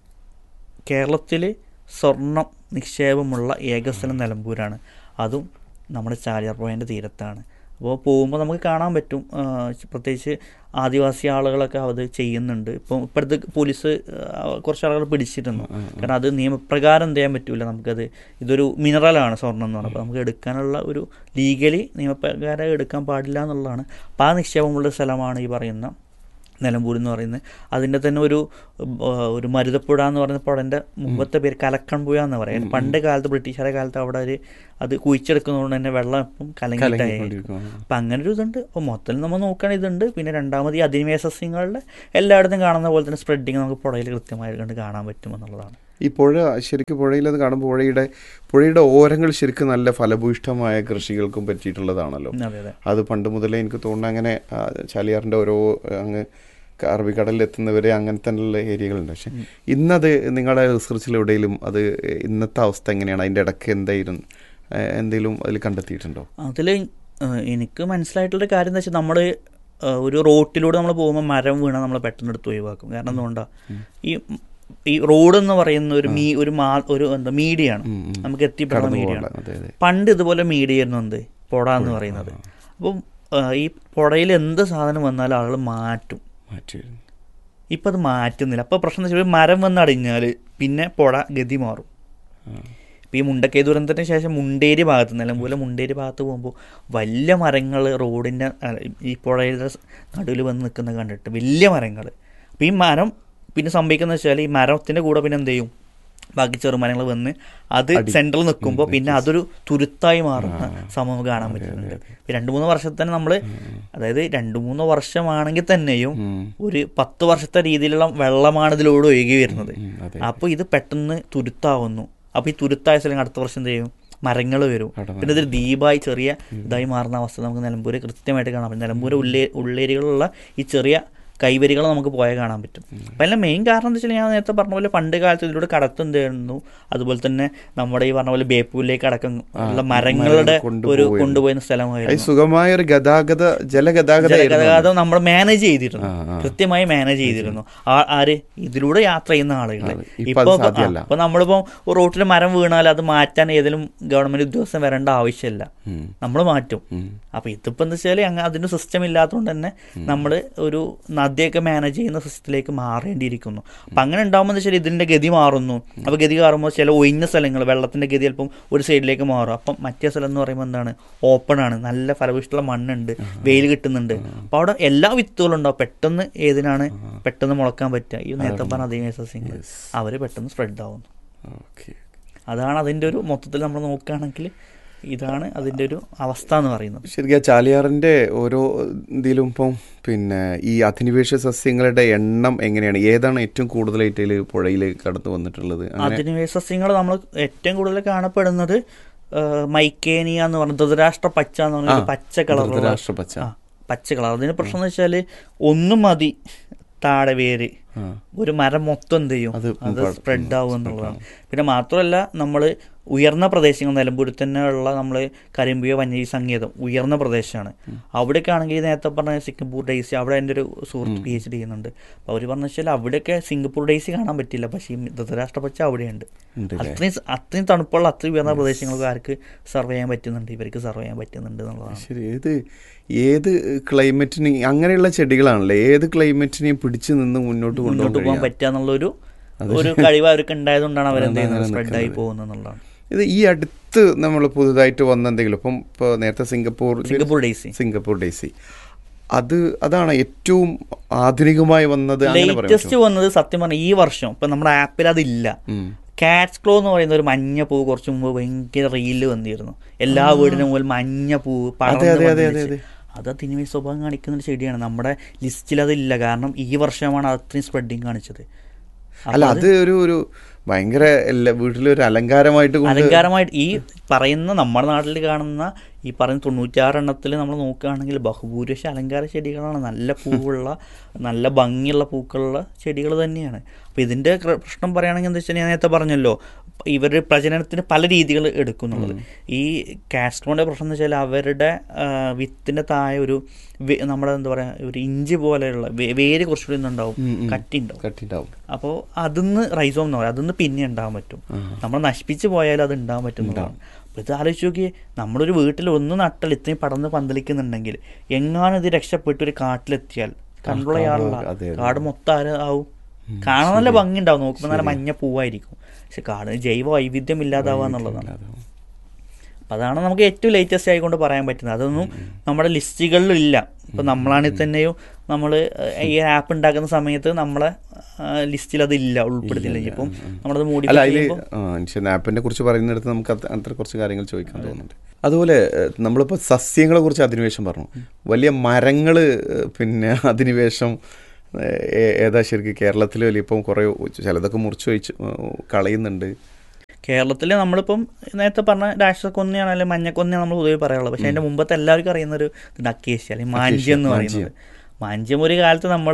കേരളത്തിൽ സ്വർണം നിക്ഷേപമുള്ള ഏക സ്ഥലം നിലമ്പൂരാണ് അതും നമ്മുടെ ചാലിയാർ പോയിന്റ് തീരത്താണ് അപ്പോൾ പോകുമ്പോൾ നമുക്ക് കാണാൻ പറ്റും ആ, പ്രത്യേകിച്ച് ആദിവാസി ആളുകളൊക്കെ അത് ചെയ്യുന്നുണ്ട് ഇപ്പം ഇപ്പോഴത്തെ പോലീസ് ആ, കുറച്ച് ആളുകൾ പിടിച്ചിരുന്നു കാരണം അത് നിയമപ്രകാരം എന്ത് ചെയ്യാൻ പറ്റൂല നമുക്കത് ഇതൊരു മിനറലാണ് സ്വർണ്ണം എന്ന് പറയുന്നത് അപ്പോൾ നമുക്ക് എടുക്കാനുള്ള ഒരു ലീഗലി നിയമപ്രകാരം എടുക്കാൻ പാടില്ല എന്നുള്ളതാണ് അപ്പോൾ ആ നിക്ഷേപമുള്ള സ്ഥലമാണ് ഈ പറയുന്ന നിലമ്പൂർ എന്ന് പറയുന്നത് അതിൻ്റെ തന്നെ ഒരു ആ, ഒരു മരുതപ്പുഴ എന്ന് പറയുന്ന പുഴൻ്റെ മുമ്പത്തെ പേര് കലക്കൺ പുഴ എന്ന് പറയും പണ്ട് കാലത്ത് ബ്രിട്ടീഷുകാരെ കാലത്ത് അവിടെ ഒരു അത് കുഴിച്ചെടുക്കുന്നതുകൊണ്ട് തന്നെ വെള്ളം ഇപ്പം കലങ്ങിയിട്ടായി കലങ്ങിക്കൊണ്ടിരിക്കും. അപ്പം അങ്ങനെ ഒരു ഇതുണ്ട് അപ്പോൾ മൊത്തത്തിൽ നമ്മൾ നോക്കുകയാണെങ്കിൽ ഇതുണ്ട് പിന്നെ രണ്ടാമത് ഈ അധിനിവേശ സസ്യങ്ങളുടെ എല്ലായിടത്തും കാണുന്ന പോലെ തന്നെ സ്പ്രെഡിങ് നമുക്ക് പുഴയിൽ കൃത്യമായിട്ട് കണ്ട് കാണാൻ പറ്റും എന്നുള്ളതാണ് ഈ പുഴ ശരിക്കും പുഴയിൽ അത് കാണുമ്പോൾ പുഴയുടെ പുഴയുടെ ഓരങ്ങൾ ശരിക്കും നല്ല ഫലഭൂയിഷ്ടമായ കൃഷികൾക്കും പറ്റിയിട്ടുള്ളതാണല്ലോ അതെ അതെ അത് പണ്ട് മുതലേ എനിക്ക് തോന്നുന്നു അങ്ങനെ ആ, ചാലിയാറിൻ്റെ ഓരോ അങ്ങ് അറബിക്കടലിൽ എത്തുന്നവരെ അങ്ങനെ തന്നെയുള്ള ഏരിയകളുണ്ട് പക്ഷെ ഇന്നത് നിങ്ങളുടെ റിസർച്ചിൽ എവിടെയെങ്കിലും അത് ഇന്നത്തെ അവസ്ഥ എങ്ങനെയാണ് അതിൻ്റെ ഇടയ്ക്ക് എന്തായിരുന്നു ഏ, എന്തെങ്കിലും അതിൽ കണ്ടെത്തിയിട്ടുണ്ടോ അതിൽ എനിക്ക് മനസ്സിലായിട്ടുള്ള കാര്യം എന്താ വെച്ചാൽ നമ്മൾ ഒരു റോട്ടിലൂടെ നമ്മൾ പോകുമ്പോൾ മരം വീണാൽ നമ്മൾ പെട്ടെന്ന് എടുത്ത് ഒഴിവാക്കും കാരണം എന്തുകൊണ്ടാണ് ഈ ഈ റോഡ് എന്ന് പറയുന്ന ഒരു മീ ഒരു മാ ഒരു എന്താ മീഡിയാണ് നമുക്ക് എത്തിപ്പെടുന്ന കടന്നു മീഡിയാണ് പോകാനുള്ള അതെ അതെ പണ്ട് ഇതുപോലെ മീഡിയ ആയിരുന്നു എന്ത് പുഴ എന്ന് പറയുന്നത് അപ്പം ആ, ഈ പുഴയിൽ എന്ത് സാധനം വന്നാലും ആളുകൾ മാറ്റും മാറ്റി ഇപ്പം അത് മാറ്റുന്നില്ല അപ്പോൾ പ്രശ്നം എന്ന് വെച്ചാൽ ഒരു മരം വന്ന് അടിഞ്ഞാൽ പിന്നെ പുഴ ഗതി മാറും ഇപ്പം ഈ മുണ്ടക്കൈ ദുരന്തത്തിന് ശേഷം മുണ്ടേരി ഭാഗത്ത് നിലമ്പൂലെ മുണ്ടേരി ഭാഗത്ത് പോകുമ്പോൾ വലിയ മരങ്ങൾ റോഡിൻ്റെ അല്ല, ഈ പുഴയുടെ നടുവിൽ വന്ന് നിൽക്കുന്നത് കണ്ടിട്ട് വലിയ മരങ്ങൾ അപ്പം ഈ മരം പിന്നെ സംഭവിക്കുന്നത് വെച്ചാൽ ഈ മരത്തിൻ്റെ കൂടെ പിന്നെ എന്ത് ചെയ്യും ബാക്കി ചെറുമരങ്ങൾ വന്ന് അത് സെൻട്രൽ നിൽക്കുമ്പോൾ പിന്നെ അതൊരു തുരുത്തായി മാറുന്ന സംഭവം കാണാൻ പറ്റുന്നുണ്ട് ഇപ്പം രണ്ട് മൂന്ന് വർഷത്തിൽ തന്നെ നമ്മൾ അതായത് രണ്ട് മൂന്ന് വർഷമാണെങ്കിൽ തന്നെയും ഒരു പത്ത് വർഷത്തെ രീതിയിലുള്ള വെള്ളമാണ് ഇതിലൂടെ ഒഴുകി വരുന്നത് അതെ അപ്പോൾ ഇത് പെട്ടെന്ന് തുരുത്താവുന്നു അപ്പോൾ ഈ തുരുത്തായ സ്ഥലം അടുത്ത വർഷം എന്ത് ചെയ്യും മരങ്ങൾ വരും പിന്നെ ഇതൊരു ദ്വീപായി ചെറിയ ഇതായി മാറുന്ന അവസ്ഥ നമുക്ക് നിലമ്പൂര് കൃത്യമായിട്ട് കാണാൻ പറ്റും നിലമ്പൂര് ഉള്ളേ ഉള്ളേരികളിലുള്ള ഈ ചെറിയ കൈവരികൾ നമുക്ക് പോയാൽ കാണാൻ പറ്റും അപ്പം അതിൻ്റെ മെയിൻ കാരണം എന്താ വെച്ചാൽ ഞാൻ നേരത്തെ പറഞ്ഞ പോലെ പണ്ട് കാലത്ത് ഇതിലൂടെ കടത്തുണ്ടായിരുന്നു അതുപോലെ തന്നെ നമ്മുടെ ഈ പറഞ്ഞ പോലെ ബേപ്പൂരിലേക്ക് അടക്കം ഉള്ള മരങ്ങളുടെ ഒരു കൊണ്ടുപോയിരുന്നു. കൊണ്ടുപോയിരുന്ന അത് സ്ഥലമായിരുന്നു സുഖമായ ഒരു ഗതാഗത ജലഗതാഗത ജലഗതാഗതം നമ്മൾ മാനേജ് ചെയ്തിരുന്നു ആ, ആ. കൃത്യമായി മാനേജ് ചെയ്തിരുന്നു ആ- ആര് ഇതിലൂടെ യാത്ര ചെയ്യുന്ന ആളുകൾ അതെ. ഇപ്പൊ അത് സാധ്യമല്ല. ഇപ്പൊ നമ്മളിപ്പോ റോട്ടിൽ മരം വീണാൽ അത് മാറ്റാൻ ഏതെങ്കിലും ഗവൺമെന്റ് ഉദ്യോഗസ്ഥൻ വരേണ്ട ആവശ്യമില്ല നമ്മൾ മാറ്റും അപ്പൊ ഇതിപ്പോ എന്താ വെച്ചാൽ അങ്ങ് അതിന് സിസ്റ്റം ഇല്ലാത്തതുകൊണ്ട് തന്നെ നമ്മൾ ഒരു നദിയൊക്കെ മാനേജ് ചെയ്യുന്ന സിസ്റ്റത്തിലേക്ക് മാറേണ്ടിയിരിക്കുന്നു അപ്പൊ അങ്ങനെ ഉണ്ടാകുമ്പോൾ എന്താ വെച്ചാൽ ഇതിന്റെ ഗതി മാറുന്നു അപ്പൊ ഗതി മാറുമ്പോൾ ചില ഒഴിഞ്ഞ സ്ഥലങ്ങൾ വെള്ളത്തിന്റെ ഗതി ചിലപ്പം ഒരു സൈഡിലേക്ക് മാറും അപ്പം മറ്റേ സ്ഥലം എന്ന് പറയുമ്പോൾ എന്താണ് ഓപ്പൺ ആണ് നല്ല ഫലഭൂഷ്ടുള്ള മണ്ണുണ്ട് വെയിൽ കിട്ടുന്നുണ്ട് അപ്പൊ അവിടെ എല്ലാ വിത്തുകളും ഉണ്ടാവും പെട്ടെന്ന് ഏതിനാണ് പെട്ടെന്ന് മുളക്കാൻ പറ്റുക ഈ നേരത്തെ പറഞ്ഞ അതേ സസ്യങ്ങൾ അവര് പെട്ടെന്ന് സ്പ്രെഡ് ആവുന്നു ഓക്കെ അതാണ് അതിൻ്റെ ഒരു മൊത്തത്തിൽ നമ്മൾ നോക്കുകയാണെങ്കിൽ ഇതാണ് അതിൻ്റെ ഒരു അവസ്ഥ എന്ന് പറയുന്നത് ശരിക്കും ആ ചാലിയാറിന്റെ ഓരോ ഇതിലും ഇപ്പം പിന്നെ ഈ അധിനിവേശ സസ്യങ്ങളുടെ എണ്ണം എങ്ങനെയാണ് ഏതാണ് ഏറ്റവും കൂടുതലായിട്ട് ഇതില് പുഴയിൽ കടന്നു വന്നിട്ടുള്ളത് അങ്ങനെ അധിനിവേശ സസ്യങ്ങൾ നമ്മൾ ഏറ്റവും കൂടുതൽ കാണപ്പെടുന്നത് ആ, മൈക്കേനിയ എന്ന് പറഞ്ഞ ധൃതരാഷ്ട്ര പച്ച എന്ന് പറഞ്ഞ ഒരു ആ, പച്ച കളർ ധൃതരാഷ്ട്ര പച്ച. പച്ച കളർ അതിന് പ്രശ്നം എന്ന് വെച്ചാൽ ഒന്ന് മതി താഴെ വേര് ആ. ഒരു മരം മൊത്തം എന്ത് ചെയ്യും അത് അത് പട- സ്പ്രെഡ് ആവും spread എന്നുള്ളതാണ് പിന്നെ മാത്രമല്ല നമ്മൾ ഉയർന്ന പ്രദേശങ്ങൾ നിലമ്പൂരിൽ തന്നെ ഉള്ള നമ്മൾ കരിമ്പിയ വന്യജീവി സങ്കേതം ഉയർന്ന പ്രദേശമാണ് അവിടെയൊക്കെ ആണെങ്കിൽ നേരത്തെ പറഞ്ഞ സിംഗപ്പൂർ ഡേയ്സി അവിടെ എൻ്റെ ഒരു സുഹൃത്ത് പി എച്ച് ഡി ചെയ്യുന്നുണ്ട് അപ്പോൾ അവർ പറഞ്ഞു വെച്ചാൽ അവിടെയൊക്കെ സിംഗപ്പൂർ ഡേയ്സി കാണാൻ പറ്റില്ല പക്ഷേ ഈ ധൃതരാഷ്ട്ര പച്ച അവിടെയുണ്ട് ഉണ്ട് അല്ലേ? അത്രയും സ- അത്രയും തണുപ്പുള്ള അത്രയും ഉയർന്ന പ്രദേശങ്ങൾക്ക് ആർക്ക് സർവ് ചെയ്യാൻ പറ്റുന്നുണ്ട് ഇവർക്ക് സർവ് ചെയ്യാൻ പറ്റുന്നുണ്ട് എന്നുള്ളതാണ് ശരി ഏത് ഏത് ക്ലൈമറ്റിന് അങ്ങനെയുള്ള ചെടികളാണല്ലേ ഏത് ക്ലൈമറ്റിനെയും പിടിച്ചു നിന്ന് മുന്നോട്ട് മുന്നോട്ട് പോകാൻ കൊണ്ടുപോകാൻ പറ്റുക എന്നുള്ളൊരു ഒരു കഴിവ് അവർക്ക് ഉണ്ടായതുകൊണ്ടാണ് അവരെന്ത് ചെയ്യുന്നത് അങ്ങനെ സ്പ്രെഡായി നിൽക്കുന്നത്. പോകുന്നത് എന്നുള്ളതാണ് ഇത് ഈ അടുത്ത് നമ്മൾ പുതുതായിട്ട് വന്ന എന്തെങ്കിലും ഇപ്പം ഇപ്പോൾ നേരത്തെ Singapore Singapore daisy Singapore daisy അത് അതാണ് ഏറ്റവും ആധുനികമായി വന്നത് അങ്ങനെ പറയാൻ ലേറ്റസ്റ്റ് വന്നത് സത്യം പറഞ്ഞാൽ ഈ വർഷം ഇപ്പൊ നമ്മുടെ ആപ്പിൽ അതില്ല ഉം. കാറ്റ്സ് ക്ലോ എന്ന് പറയുന്ന ഒരു മഞ്ഞ പൂവ് കുറച്ച് മുമ്പ് ഭയങ്കര റീല് വന്നിരുന്നു എല്ലാ വീടിനും മുതൽ മഞ്ഞ പൂവ് പടർന്ന് അതെ, അതെ, പന്തലിച്ച്. അതെ. അത് തിന്മ സ്വഭാവം കാണിക്കുന്ന ഒരു ചെടിയാണ് നമ്മുടെ ലിസ്റ്റിൽ അതില്ല കാരണം ഈ വർഷമാണ് അത്രയും സ്പ്രെഡിങ് കാണിച്ചത് അല്ല അത് ഒരു ഒരു ഭയങ്കര എല്ലാ വീട്ടിലൊരു അലങ്കാരമായിട്ട് കൊണ്ട് അലങ്കാരമായിട്ട് ഈ പറയുന്ന നമ്മുടെ നാട്ടിൽ കാണുന്ന ഈ പറയുന്ന തൊണ്ണൂറ്റാറ് എണ്ണത്തിൽ നമ്മൾ നോക്കുകയാണെങ്കിൽ ബഹുഭൂരിപക്ഷ അലങ്കാര ചെടികളാണ് നല്ല പൂവുള്ള നല്ല ഭംഗിയുള്ള പൂക്കളുള്ള ചെടികൾ തന്നെയാണ് അപ്പോൾ ഇതിൻ്റെ ക്ര- പ്രശ്നം പറയുകയാണെങ്കിൽ എന്താ വെച്ചാൽ ഞാൻ നേരത്തെ പറഞ്ഞല്ലോ ഇവർ പ്രജനനത്തിന് പല രീതികൾ എടുക്കുന്നുള്ളത് ഈ കാസ്ട്രോൻ്റെ പ്രശ്നം എന്ന് വെച്ചാൽ അവരുടെ ആ, വിത്തിൻ്റെ താഴെ ഒരു വേ- നമ്മുടെ എന്താ പറയുക ഒരു ഇഞ്ചി പോലെയുള്ള വേ- വേര് കുറച്ചുകൂടി ഒന്നുണ്ടാവും ഉം, ഉം. കട്ടി ഉണ്ടാവും കട്ടിണ്ടാവും അപ്പോൾ അതിന്ന് റൈസോം എന്ന് പറയും അതിന്ന് പിന്നെ ഉണ്ടാകാൻ പറ്റും നമ്മൾ നശിപ്പിച്ച് പോയാൽ അത് ഉണ്ടാകാൻ പറ്റുന്നതാണ് അപ്പോൾ ഇത് ആലോചിച്ച് നോക്കി നമ്മുടെ ഒരു വീട്ടിൽ ഒന്ന് നട്ടൽ ഇത്രയും പടർന്ന് പന്തലിക്കുന്നുണ്ടെങ്കിൽ എങ്ങാനും ഇത് രക്ഷപ്പെട്ട് ഒരു കാട്ടിലെത്തിയാൽ കൺട്രോൾ ചെയ്യാനുള്ള അതെ, അതെ. കാട് മൊത്തം ആര് ആവും കാണാൻ നല്ല ഭംഗി ഉണ്ടാവും നോക്കുമ്പോൾ നല്ല മഞ്ഞ പൂവായിരിക്കും പക്ഷെ കാട് ജൈവ വൈവിധ്യം ഇല്ലാതാവുക എന്നുള്ളതാണ് അപ്പം അതാണ് നമുക്ക് ഏറ്റവും ലേറ്റസ്റ്റ് ആയിക്കൊണ്ട് പറയാൻ പറ്റുന്നത് അതൊന്നും നമ്മുടെ ലിസ്റ്റുകളിലില്ല ഇപ്പം നമ്മളാണെങ്കിൽ തന്നെയും നമ്മൾ ഈ ആപ്പ് ഉണ്ടാക്കുന്ന സമയത്ത് നമ്മളെ ലിസ്റ്റിൽ അതില്ല ഉൾപ്പെടുത്തില്ല ഇപ്പം നമ്മളത് മൂടി അല്ല അതിൽ ആപ്പിനെ കുറിച്ച് പറയുന്നിടത്ത് നമുക്ക് അത് അത്ര കുറച്ച് കാര്യങ്ങൾ ചോദിക്കാൻ തോന്നുന്നുണ്ട് അതുപോലെ ഏഹ്, നമ്മളിപ്പോൾ സസ്യങ്ങളെ കുറിച്ച് അധിനിവേശം പറഞ്ഞു വലിയ മരങ്ങൾ പിന്നെ അധിനിവേശം ഏഹ്, ഏ- ഏതാ ശരിക്കും കേരളത്തിൽ വലിയ ഇപ്പം കുറേ ചിലതൊക്കെ മുറിച്ച് വെച്ച് ഏഹ്, കളയുന്നുണ്ട് കേരളത്തിൽ നമ്മളിപ്പം നേരത്തെ പറഞ്ഞ രാഷ്ട്രക്കൊന്നയാണ് അല്ലെങ്കിൽ മഞ്ഞക്കൊന്നയാണ് നമ്മൾ പൊതുവെ പറയാറുള്ളത് പക്ഷെ അതിന്റെ മുമ്പത്തെ എല്ലാവർക്കും അറിയുന്ന ഒരു ഇതുണ്ട് അക്കേഷ്യ അല്ലെങ്കിൽ മാഞ്ചിയം എന്ന് പറയുന്നത് മാഞ്ചിയം ഒരു കാലത്ത് നമ്മൾ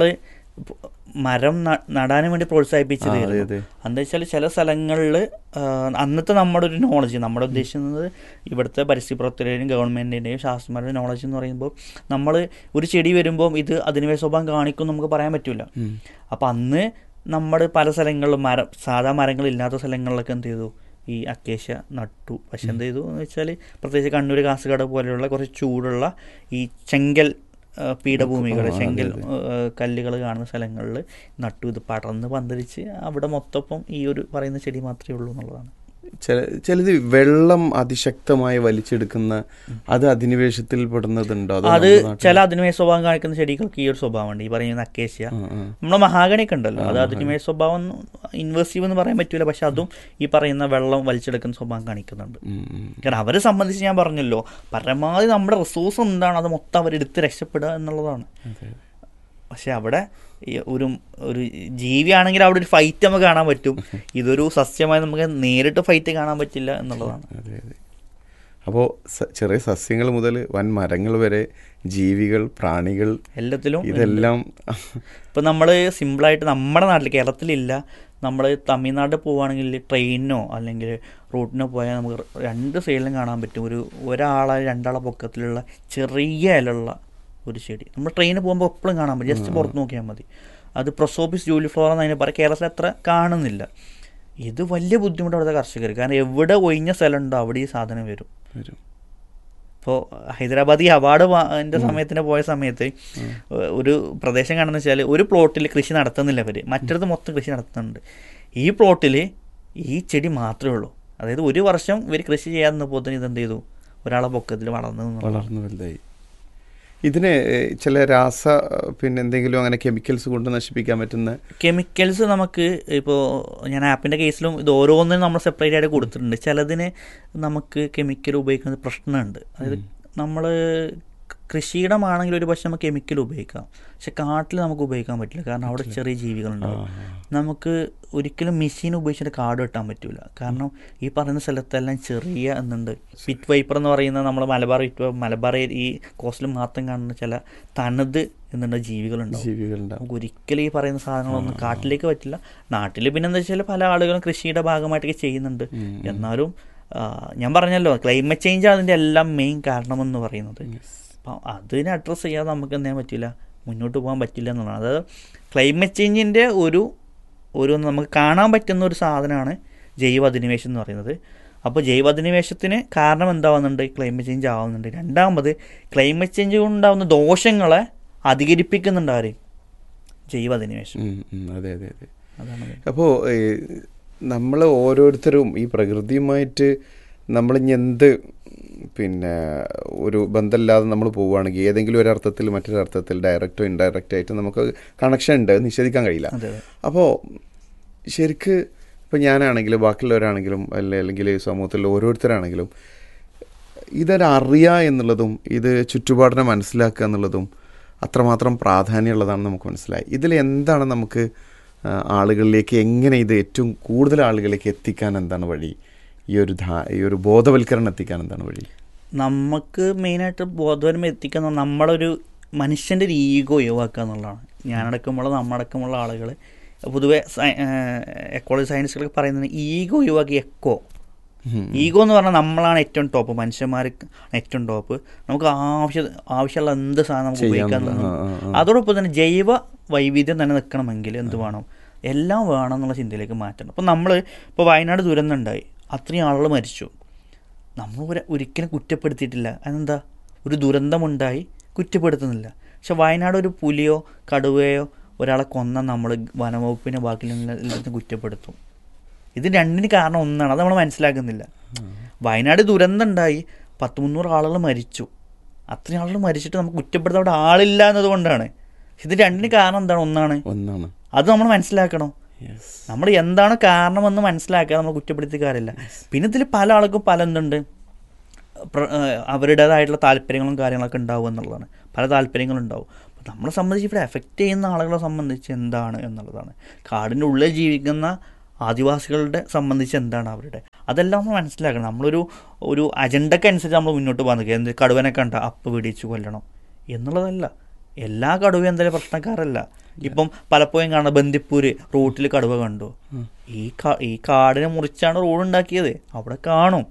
മരം ന- നടാനും വേണ്ടി പ്രോത്സാഹിപ്പിച്ചത് ആ, അതെ, അതെ. എന്താ വെച്ചാൽ ചില സ്ഥലങ്ങളിൽ അന്നത്തെ നമ്മുടെ ഒരു നോളജ് നമ്മുടെ ഉദ്ദേശിക്കുന്നത് ഇവിടുത്തെ പരിസ്ഥിതി പ്രവർത്തകരുടെയും ഗവൺമെൻറ്റിൻ്റെയും ശാസ്ത്രജ്ഞരുടെ നോളജ് എന്ന് പറയുമ്പോൾ നമ്മൾ ഒരു ചെടി വരുമ്പോൾ ഇത് അധിനിവേശ സ്വഭാവം കാണിക്കും നമുക്ക് പറയാൻ പറ്റില്ല അപ്പം അന്ന് നമ്മുടെ പല സ്ഥലങ്ങളിലും മരം സാധാ മരങ്ങളില്ലാത്ത സ്ഥലങ്ങളിലൊക്കെ എന്ത് ചെയ്തു ഈ അക്കേഷ്യ നട്ടു പക്ഷെ എന്ത് ചെയ്തു എന്ന് വെച്ചാൽ പ്രത്യേകിച്ച് കണ്ണൂർ കാസർഗോഡ് പോലെയുള്ള കുറച്ച് ചൂടുള്ള ഈ ചെങ്കൽ ആ, പീഠഭൂമികൾ ചെങ്കൽ കല്ലുകൾ കാണുന്ന സ്ഥലങ്ങളിൽ നട്ടു ഇത് പടർന്ന് പന്തലിച്ച് അവിടെ മൊത്തപ്പം ഈ ഒരു പറയുന്ന ചെടി മാത്രമേ ഉള്ളൂ എന്നുള്ളതാണ് ചില ചിലത് വെള്ളം അതിശക്തമായി വലിച്ചെടുക്കുന്ന അത് അധിനിവേശത്തിൽ പെടുന്നതുണ്ടോ അതോ അത് നമ്മുടെ നാട്ടിൽ- ചില അധിനിവേശ സ്വഭാവം കാണിക്കുന്ന ചെടികൾക്ക് ഈ ഒരു സ്വഭാവമുണ്ട് ഈ പറയുന്ന അക്കേഷ്യ ആ, ആ. നമ്മുടെ മഹാഗണിക്ക് ഉണ്ടല്ലോ അത് അധിനിവേശ സ്വഭാവം ഇൻവേസീവ് എന്ന് പറയാൻ പറ്റൂല പക്ഷെ അതും ഈ പറയുന്ന വെള്ളം വലിച്ചെടുക്കുന്ന സ്വഭാവം കാണിക്കുന്നുണ്ട് ഉം, ഉം. കാരണം അവരെ സംബന്ധിച്ച് ഞാൻ പറഞ്ഞല്ലോ പരമാവധി നമ്മുടെ റിസോഴ്സ് എന്താണ് അത് മൊത്തം അവരെടുത്ത് രക്ഷപ്പെടുക എന്നുള്ളതാണ് പക്ഷെ അവിടെ ഈ ഒരു ഒരു ജീവിയാണെങ്കിൽ അവിടെ ഒരു ഫൈറ്റ് നമുക്ക് കാണാൻ പറ്റും ഇതൊരു സസ്യമായി നമുക്ക് നേരിട്ട് ഫൈറ്റ് കാണാൻ പറ്റില്ല എന്നുള്ളതാണ് അതെ അതെ അപ്പോൾ ചെറിയ സസ്യങ്ങൾ മുതൽ വൻ മരങ്ങൾ വരെ ജീവികൾ പ്രാണികൾ എല്ലാത്തിലും ഇതെല്ലാം ഇപ്പം നമ്മൾ സിമ്പിളായിട്ട് നമ്മുടെ നാട്ടിൽ കേരളത്തിലില്ല നമ്മൾ തമിഴ്നാട്ടിൽ പോവുകയാണെങ്കിൽ ട്രെയിനിനോ അല്ലെങ്കിൽ റൂട്ടിനോ പോയാൽ നമുക്ക് രണ്ട് സൈഡിലും കാണാൻ പറ്റും ഒരു ഒരാളെ രണ്ടാളെ പൊക്കത്തിലുള്ള ചെറിയ ഇലുള്ള ഒരു ചെടി നമ്മൾ ട്രെയിനിൽ പോകുമ്പോൾ എപ്പോഴും കാണാൻ പറ്റും ജസ്റ്റ് പുറത്ത് നോക്കിയാൽ മതി അത് പ്രൊസോപ്പിസ് ജൂലി ഫ്ലോർ എന്ന് അതിനെ പറയാം കേരളത്തിൽ അത്ര കാണുന്നില്ല ഇത് വലിയ ബുദ്ധിമുട്ട് അവിടുത്തെ കർഷകർ കാരണം എവിടെ ഒഴിഞ്ഞ സ്ഥലമുണ്ടോ അവിടെ ഈ സാധനം വരും വരും ഇപ്പോൾ ഹൈദരാബാദ് ഈ അവാർഡ് എൻ്റെ സമയത്തിന് പോയ സമയത്ത് ഒരു പ്രദേശം കാണുന്ന വെച്ചാൽ ഒരു പ്ലോട്ടിൽ കൃഷി നടത്തുന്നില്ല അവർ മറ്റൊരു മൊത്തം കൃഷി നടത്തുന്നുണ്ട് ഈ പ്ലോട്ടിൽ ഈ ചെടി മാത്രമേ ഉള്ളൂ അതായത് ഒരു വർഷം ഇവർ കൃഷി ചെയ്യാൻ നിന്നപ്പോൾ തന്നെ ഇതെന്ത് ചെയ്തു ഒരാളെ പൊക്കത്തിൽ വളർന്നു എന്നുള്ളതാണ്. വളർന്നു വലുതായി ഇതിന് ഏഹ്, ചില രാസ പിന്നെ എന്തെങ്കിലും അങ്ങനെ കെമിക്കൽസ് കൊണ്ട് നശിപ്പിക്കാൻ പറ്റുന്ന കെമിക്കൽസ് നമുക്ക് ഇപ്പോൾ ഞാൻ ആപ്പിൻ്റെ കേസിലും ഇത് ഓരോന്നിനും നമ്മൾ സെപ്പറേറ്റ് ആയിട്ട് കൊടുത്തിട്ടുണ്ട് ചിലതിന് നമുക്ക് കെമിക്കൽ ഉപയോഗിക്കുന്നത് പ്രശ്നമുണ്ട് അതായത് നമ്മൾ കൃഷിയിടമാണെങ്കിൽ ഒരു പക്ഷേ നമുക്ക് കെമിക്കൽ ഉപയോഗിക്കാം പക്ഷെ കാട്ടിൽ നമുക്ക് ഉപയോഗിക്കാൻ പറ്റില്ല കാരണം അവിടെ ചെറിയ ജീവികളുണ്ടാവും നമുക്ക് ഒരിക്കലും മെഷീൻ ഉപയോഗിച്ചിട്ട് കാട് വെട്ടാൻ പറ്റില്ല കാരണം ഈ പറയുന്ന സ്ഥലത്തെല്ലാം ചെറിയ എന്തുണ്ട് പിറ്റ് വൈപ്പർ എന്ന് പറയുന്ന നമ്മൾ മലബാർ വിറ്റ് മലബാർ ഏരി- ഈ കോസ്റ്റിൽ മാത്രം കാണുന്ന ചില തനത് എന്തുണ്ട് ജീവികളുണ്ടാവും ജീവികളുണ്ടാവും നമുക്ക് ഒരിക്കലും ഈ പറയുന്ന സാധനങ്ങളൊന്നും കാട്ടിലേക്ക് പറ്റില്ല നാട്ടിൽ പിന്നെ എന്താ വെച്ചാൽ പല ആളുകളും കൃഷിയുടെ ഭാഗമായിട്ടൊക്കെ ചെയ്യുന്നുണ്ട് എന്നാലും ആ, ഞാൻ പറഞ്ഞല്ലോ ക്ലൈമറ്റ് ചേഞ്ച് അതിൻ്റെ എല്ലാം മെയിൻ കാരണമെന്ന് പറയുന്നത് അപ്പം അതിനെ അഡ്രസ്സ് ചെയ്യാതെ നമുക്ക് എന്ത് ചെയ്യാൻ പറ്റില്ല മുന്നോട്ട് പോകാൻ പറ്റില്ല എന്നുള്ളതാണ് അതായത് ക്ലൈമറ്റ് ചേഞ്ചിൻ്റെ ഒരു ഒരു നമുക്ക് കാണാൻ പറ്റുന്ന ഒരു സാധനമാണ് ജൈവ അധിനിവേശം എന്ന് പറയുന്നത് അപ്പോൾ ജൈവ അധിനിവേശത്തിന് കാരണം എന്താവുന്നുണ്ട് ക്ലൈമറ്റ് ചേഞ്ച് ആവുന്നുണ്ട് രണ്ടാമത് ക്ലൈമറ്റ് ചേഞ്ച് കൊണ്ടുണ്ടാവുന്ന ദോഷങ്ങളെ അധികരിപ്പിക്കുന്നുണ്ട് ആര് ജൈവ അധിനിവേശം ഉം, ഉം, അതെ അതെ അതെ അതാണ് അത്. അപ്പോൾ നമ്മൾ ഓരോരുത്തരും ഈ പ്രകൃതിയുമായിട്ട് നമ്മളിനി എന്ത് പിന്നെ ഒരു ബന്ധമില്ലാതെ നമ്മൾ പോവുകയാണെങ്കിൽ ഏതെങ്കിലും ഒരു അർത്ഥത്തിൽ മറ്റൊരു അർത്ഥത്തിൽ ഡയറക്റ്റോ ഇൻഡയറക്റ്റ് ആയിട്ട് നമുക്ക് കണക്ഷൻ ഉണ്ട് അത് നിഷേധിക്കാൻ കഴിയില്ല അതെ അതെ അപ്പോൾ ശരിക്ക് ഇപ്പം ഞാനാണെങ്കിലും ബാക്കിയുള്ളവരാണെങ്കിലും അല്ലെ അല്ലെങ്കിൽ സമൂഹത്തിൽ ഓരോരുത്തരാണെങ്കിലും ഇതൊരറിയുക എന്നുള്ളതും ഇത് ചുറ്റുപാടിനെ മനസ്സിലാക്കുക എന്നുള്ളതും അത്രമാത്രം പ്രാധാന്യമുള്ളതാണെന്ന് നമുക്ക് മനസ്സിലായി ഇതിൽ എന്താണ് നമുക്ക് ആ, ആളുകളിലേക്ക് എങ്ങനെ ഇത് ഏറ്റവും കൂടുതൽ ആളുകളിലേക്ക് എത്തിക്കാൻ എന്താണ് വഴി ഈ ഒരു ധാ ഈ ഒരു ബോധവൽക്കരണം എത്തിക്കാൻ എന്താണ് വഴി നമുക്ക് മെയിനായിട്ട് ബോധവരം എത്തിക്കുന്ന നമ്മളൊരു മനുഷ്യൻ്റെ ഒരു ഈഗോ ഒഴിവാക്കുക എന്നുള്ളതാണ് ഞാനടക്കമുള്ള നമ്മളടക്കമുള്ള ആളുകൾ പൊതുവെ എക്കോളജി സയൻസുകളൊക്കെ പറയുന്നത് ഈഗോ ഒഴിവാക്കി എക്കോ ഈഗോ എന്ന് പറഞ്ഞാൽ നമ്മളാണ് ഏറ്റവും ടോപ്പ് മനുഷ്യന്മാർ ഏറ്റവും ടോപ്പ് നമുക്ക് ആവശ്യ ആവശ്യമുള്ള എന്ത് സാധനം നമുക്ക് ഉപയോഗിക്കാൻ ചെയ്യാനുള്ള, ആ, ആ, ആ. അതോടൊപ്പം തന്നെ ജൈവ വൈവിധ്യം തന്നെ നിൽക്കണമെങ്കിൽ എന്ത് വേണം എല്ലാം വേണം എന്നുള്ള ചിന്തയിലേക്ക് മാറ്റണം അപ്പോൾ നമ്മൾ ഇപ്പോൾ വയനാട് ദുരന്തം ഉണ്ടായി അത്രയും ആളുകൾ മരിച്ചു നമ്മൾ ഒരു- ഒരിക്കലും കുറ്റപ്പെടുത്തിയിട്ടില്ല അതെന്താ ഒരു ദുരന്തമുണ്ടായി കുറ്റപ്പെടുത്തുന്നില്ല പക്ഷെ വയനാട് ഒരു പുലിയോ കടുവയോ ഒരാളെ കൊന്ന നമ്മൾ വനവകുപ്പിനെ ബാക്കിയുള്ള കുറ്റപ്പെടുത്തും ഇത് രണ്ടിന് കാരണം ഒന്നാണ് അത് നമ്മൾ മനസ്സിലാക്കുന്നില്ല വയനാട് ദുരന്തം ഉണ്ടായി പത്ത് മുന്നൂറ് ആളുകൾ മരിച്ചു അത്രയും ആളുകൾ മരിച്ചിട്ട് നമുക്ക് കുറ്റപ്പെടുത്താൻ അവിടെ ആളില്ല എന്നതുകൊണ്ടാണ് ഇത് രണ്ടിന് കാരണം എന്താണ് ഒന്നാണ് ഒന്നാണ് അത് നമ്മൾ മനസ്സിലാക്കണം നമ്മൾ എന്താണ് കാരണമെന്ന് മനസ്സിലാക്കുക നമ്മൾ കുറ്റപ്പെടുത്തിക്കാറില്ല പിന്നെ ഇതിൽ പല ആൾക്കും പല എന്തുണ്ട് പ്ര- ഏഹ് അവരുടേതായിട്ടുള്ള താല്പര്യങ്ങളും കാര്യങ്ങളൊക്കെ ഉണ്ടാവും എന്നുള്ളതാണ് പല താല്പര്യങ്ങളും ഉണ്ടാവും അപ്പോൾ നമ്മളെ സംബന്ധിച്ച് ഇവിടെ എഫക്റ്റ് ചെയ്യുന്ന ആളുകളെ സംബന്ധിച്ച് എന്താണ് എന്നുള്ളതാണ് കാടിൻ്റെ ഉള്ളിൽ ജീവിക്കുന്ന ആദിവാസികളുടെ സംബന്ധിച്ച് എന്താണ് അവരുടെ അതെല്ലാം നമ്മൾ മനസ്സിലാക്കണം നമ്മളൊരു ഒരു അജണ്ടയ്ക്ക് അനുസരിച്ച് നമ്മൾ മുന്നോട്ട് പോകാൻ നിൽക്കുക എന്ത് കടുവനെ കണ്ട അപ്പ് പിടിച്ച് കൊല്ലണം എന്നുള്ളതല്ല എല്ലാ കടുവയും എന്തായാലും പ്രശ്നക്കാരല്ല ഇപ്പം പലപ്പോഴും കാണാം ബന്ദിപ്പൂര് റൂട്ടിൽ കടുവ കണ്ടു ഈ കാ- ഈ കാടിനെ മുറിച്ചാണ് റോഡ് ഉണ്ടാക്കിയത് അവിടെ കാണും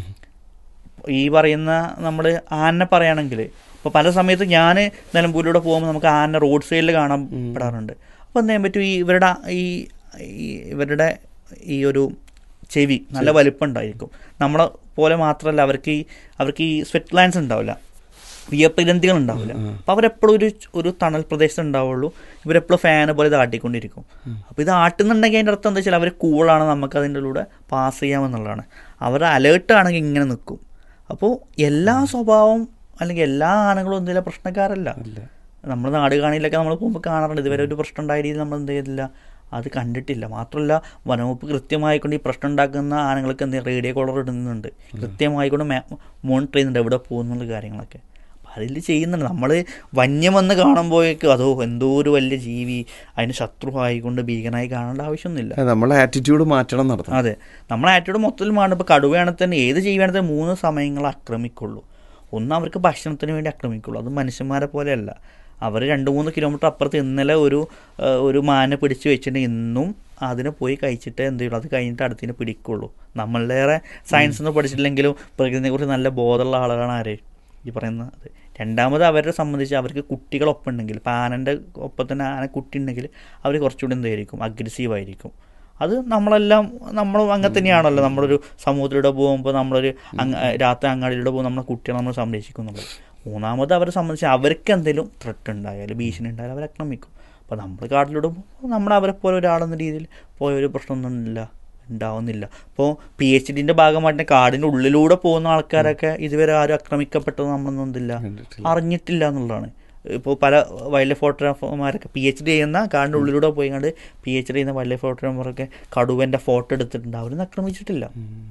ഈ പറയുന്ന നമ്മൾ ആനെ പറയുകയാണെങ്കിൽ ഇപ്പോൾ പല സമയത്ത് ഞാൻ നിലമ്പൂരിലൂടെ പോകുമ്പോൾ നമുക്ക് ആന റോഡ് സൈഡിൽ കാണാൻ പെടാറുണ്ട് അപ്പോൾ എന്ത് ചെയ്യാൻ പറ്റും ഈ ഇവരുടെ ഈ ഈ ഇവരുടെ ഈ ഒരു ചെവി നല്ല വലിപ്പം ഉണ്ടായിരിക്കും നമ്മളെ പോലെ മാത്രമല്ല അവർക്ക് ഈ അവർക്ക് ഈ സ്വെറ്റ് ഗ്ലാൻസ് ഉണ്ടാവില്ല വിയർപ്പഗ്രന്ഥികൾ ഉണ്ടാവില്ല അപ്പോൾ അവരെപ്പോഴും ഒരു ഒരു തണൽ പ്രദേശത്ത് ഉണ്ടാവുള്ളൂ ഇവരെപ്പോഴും ഫാന് പോലെ ഇത് ആട്ടിക്കൊണ്ടിരിക്കും അപ്പോൾ ഇത് ആട്ടുന്നുണ്ടെങ്കിൽ അതിൻ്റെ അർത്ഥം എന്താ വെച്ചാൽ അവർ കൂളാണ് നമുക്ക് അതിൻ്റെ കൂടെ പാസ് ചെയ്യാമെന്നുള്ളതാണ് അവർ അലേർട്ട് ആണെങ്കിൽ ഇങ്ങനെ നിൽക്കും അപ്പോൾ എല്ലാ സ്വഭാവം അല്ലെങ്കിൽ എല്ലാ ആനകളും എന്തെങ്കിലും പ്രശ്നക്കാരല്ല നമ്മൾ നാട് കാണിയിലൊക്കെ നമ്മൾ പോകുമ്പോൾ കാണാറുണ്ട് ഇതുവരെ ഒരു പ്രശ്നം ഉണ്ടായ രീതിയിൽ നമ്മൾ എന്ത് ചെയ്തില്ല അത് കണ്ടിട്ടില്ല മാത്രമല്ല വനവകുപ്പ് കൃത്യമായിക്കൊണ്ട് ഈ പ്രശ്നം ഉണ്ടാക്കുന്ന ആനകൾക്ക് എന്ത് റേഡിയോ കോളർ ഇടുന്നുണ്ട് കൃത്യമായിക്കൊണ്ട് മോണിറ്റർ ചെയ്യുന്നുണ്ട് എവിടെ പോകുന്നുള്ള കാര്യങ്ങളൊക്കെ അപ്പം അതിൽ ചെയ്യുന്നുണ്ട് നമ്മൾ വന്യമെന്ന് കാണുമ്പോഴേക്കും അതോ എന്തോ ഒരു വലിയ ജീവി അതിന് ശത്രുവായിക്കൊണ്ട് ഭീകരനായി കാണേണ്ട ആവശ്യമൊന്നുമില്ല നമ്മളെ ആറ്റിറ്റ്യൂഡ് മാറ്റണം നടത്തണം അതെ നമ്മളെ ആറ്റിറ്റ്യൂഡ് മൊത്തത്തിൽ മാറും ഇപ്പോൾ കടുവയാണെങ്കിൽ തന്നെ ഏത് ജീവിയാണെങ്കിൽ തന്നെ മൂന്ന് സമയങ്ങൾ ആക്രമിക്കുള്ളൂ ഒന്ന് അവർക്ക് ഭക്ഷണത്തിന് വേണ്ടി ആക്രമിക്കുള്ളൂ അത് മനുഷ്യന്മാരെ പോലെയല്ല അവർ രണ്ട് മൂന്ന് കിലോമീറ്റർ അപ്പുറത്ത് ഇന്നലെ ഒരു ആ, ഒരു മാനെ പിടിച്ച് വെച്ചിട്ടുണ്ടെങ്കിൽ ഇന്നും അതിനെ പോയി കഴിച്ചിട്ട് എന്ത് ചെയ്യുള്ളൂ അത് കഴിഞ്ഞിട്ട് അടുത്തിനെ പിടിക്കുള്ളൂ നമ്മളിലേറെ സയൻസ് ഒന്നും പഠിച്ചിട്ടില്ലെങ്കിലും പ്രകൃതിയെ കുറിച്ച് നല്ല ബോധമുള്ള ആളുകളാണ് ആര് ഈ പറയുന്നത് രണ്ടാമത് അവരെ സംബന്ധിച്ച് അവർക്ക് കുട്ടികളൊപ്പം ഉണ്ടെങ്കിൽ ഇപ്പം ആനൻ്റെ ഒപ്പം തന്നെ ആന കുട്ടി ഉണ്ടെങ്കിൽ അവർ കുറച്ചുകൂടി എന്തായിരിക്കും അഗ്രസീവ് ആയിരിക്കും അത് നമ്മളെല്ലാം നമ്മൾ അങ്ങനെ തന്നെയാണല്ലോ നമ്മളൊരു സമൂഹത്തിലൂടെ പോകുമ്പോൾ നമ്മളൊരു അങ്ങ രാത്രി അങ്ങാടിയിലൂടെ പോകുമ്പോൾ നമ്മളെ കുട്ടികളെ നമ്മൾ സംരക്ഷിക്കുന്നുള്ളത് മൂന്നാമത് അവരെ സംബന്ധിച്ച് അവർക്ക് എന്തെങ്കിലും ത്രെട്ട് ഉണ്ടായാലും ഭീഷണി ഉണ്ടായാലും അവരെ ആക്രമിക്കും അപ്പോൾ നമ്മൾ കാട്ടിലൂടെ പോകുമ്പോൾ നമ്മൾ അവരെ പോലെ ഒരാളെന്ന രീതിയിൽ പോയ ഒരു പ്രശ്നമൊന്നും ഇല്ല ഉണ്ടാവുന്നില്ല ഇപ്പോൾ പി എച്ച് ഡിന്റെ ഭാഗമായിട്ട് കാടിന്റെ ഉള്ളിലൂടെ പോകുന്ന ആൾക്കാരൊക്കെ ഇതുവരെ ആരും ആക്രമിക്കപ്പെട്ടത് നമ്മളൊന്നും എന്തില്ല അറിഞ്ഞിട്ടില്ല എന്നുള്ളതാണ് ഇപ്പോൾ പല വൈൽഡ് ലൈഫ് ഫോട്ടോഗ്രാഫർമാരൊക്കെ പി എച്ച് ഡി ചെയ്യുന്ന കാടിൻ്റെ ഉള്ളിലൂടെ പോയി കണ്ട് പി എച്ച് ഡി ചെയ്യുന്ന വൈൽഡ് ലൈഫ് ഫോട്ടോഗ്രാഫറൊക്കെ കടുവൻ്റെ ഫോട്ടോ എടുത്തിട്ടുണ്ട് അവരൊന്നും ആക്രമിച്ചിട്ടില്ല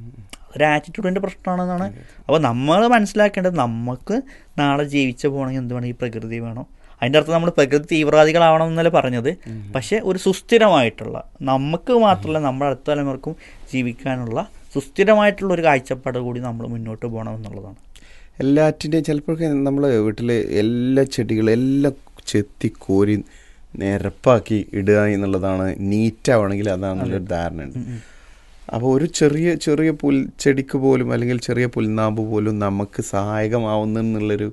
ഒരു ആറ്റിറ്റ്യൂഡിൻ്റെ പ്രശ്നമാണെന്നാണ് അപ്പോൾ നമ്മൾ മനസ്സിലാക്കേണ്ടത് നമുക്ക് നാളെ ജീവിച്ചു പോകണമെങ്കിൽ എന്ത് വേണം ഈ പ്രകൃതി വേണം അതിൻ്റെ അർത്ഥം നമ്മൾ പ്രകൃതി തീവ്രവാദികളാവണം എന്നല്ല പറഞ്ഞത് പക്ഷേ ഒരു സുസ്ഥിരമായിട്ടുള്ള നമുക്ക് മാത്രമല്ല നമ്മുടെ അടുത്ത തലമുറക്കും ജീവിക്കാനുള്ള സുസ്ഥിരമായിട്ടുള്ള ഒരു കാഴ്ചപ്പാട് കൂടി നമ്മൾ മുന്നോട്ട് പോകണം എന്നുള്ളതാണ് എല്ലാറ്റിൻ്റെയും ചിലപ്പോഴൊക്കെ നമ്മൾ വീട്ടിൽ എല്ലാ ചെടികളും എല്ലാം ചെത്തി കോരി നിരപ്പാക്കി ഇടുക എന്നുള്ളതാണ് നീറ്റാവണമെങ്കിൽ അതാണെന്നുള്ളൊരു ധാരണയുണ്ട് അപ്പോൾ ഒരു ചെറിയ ചെറിയ പുൽ ചെടിക്ക് പോലും അല്ലെങ്കിൽ ചെറിയ പുൽനാമ്പ് പോലും നമുക്ക് സഹായകമാവുന്നു എന്നുള്ളൊരു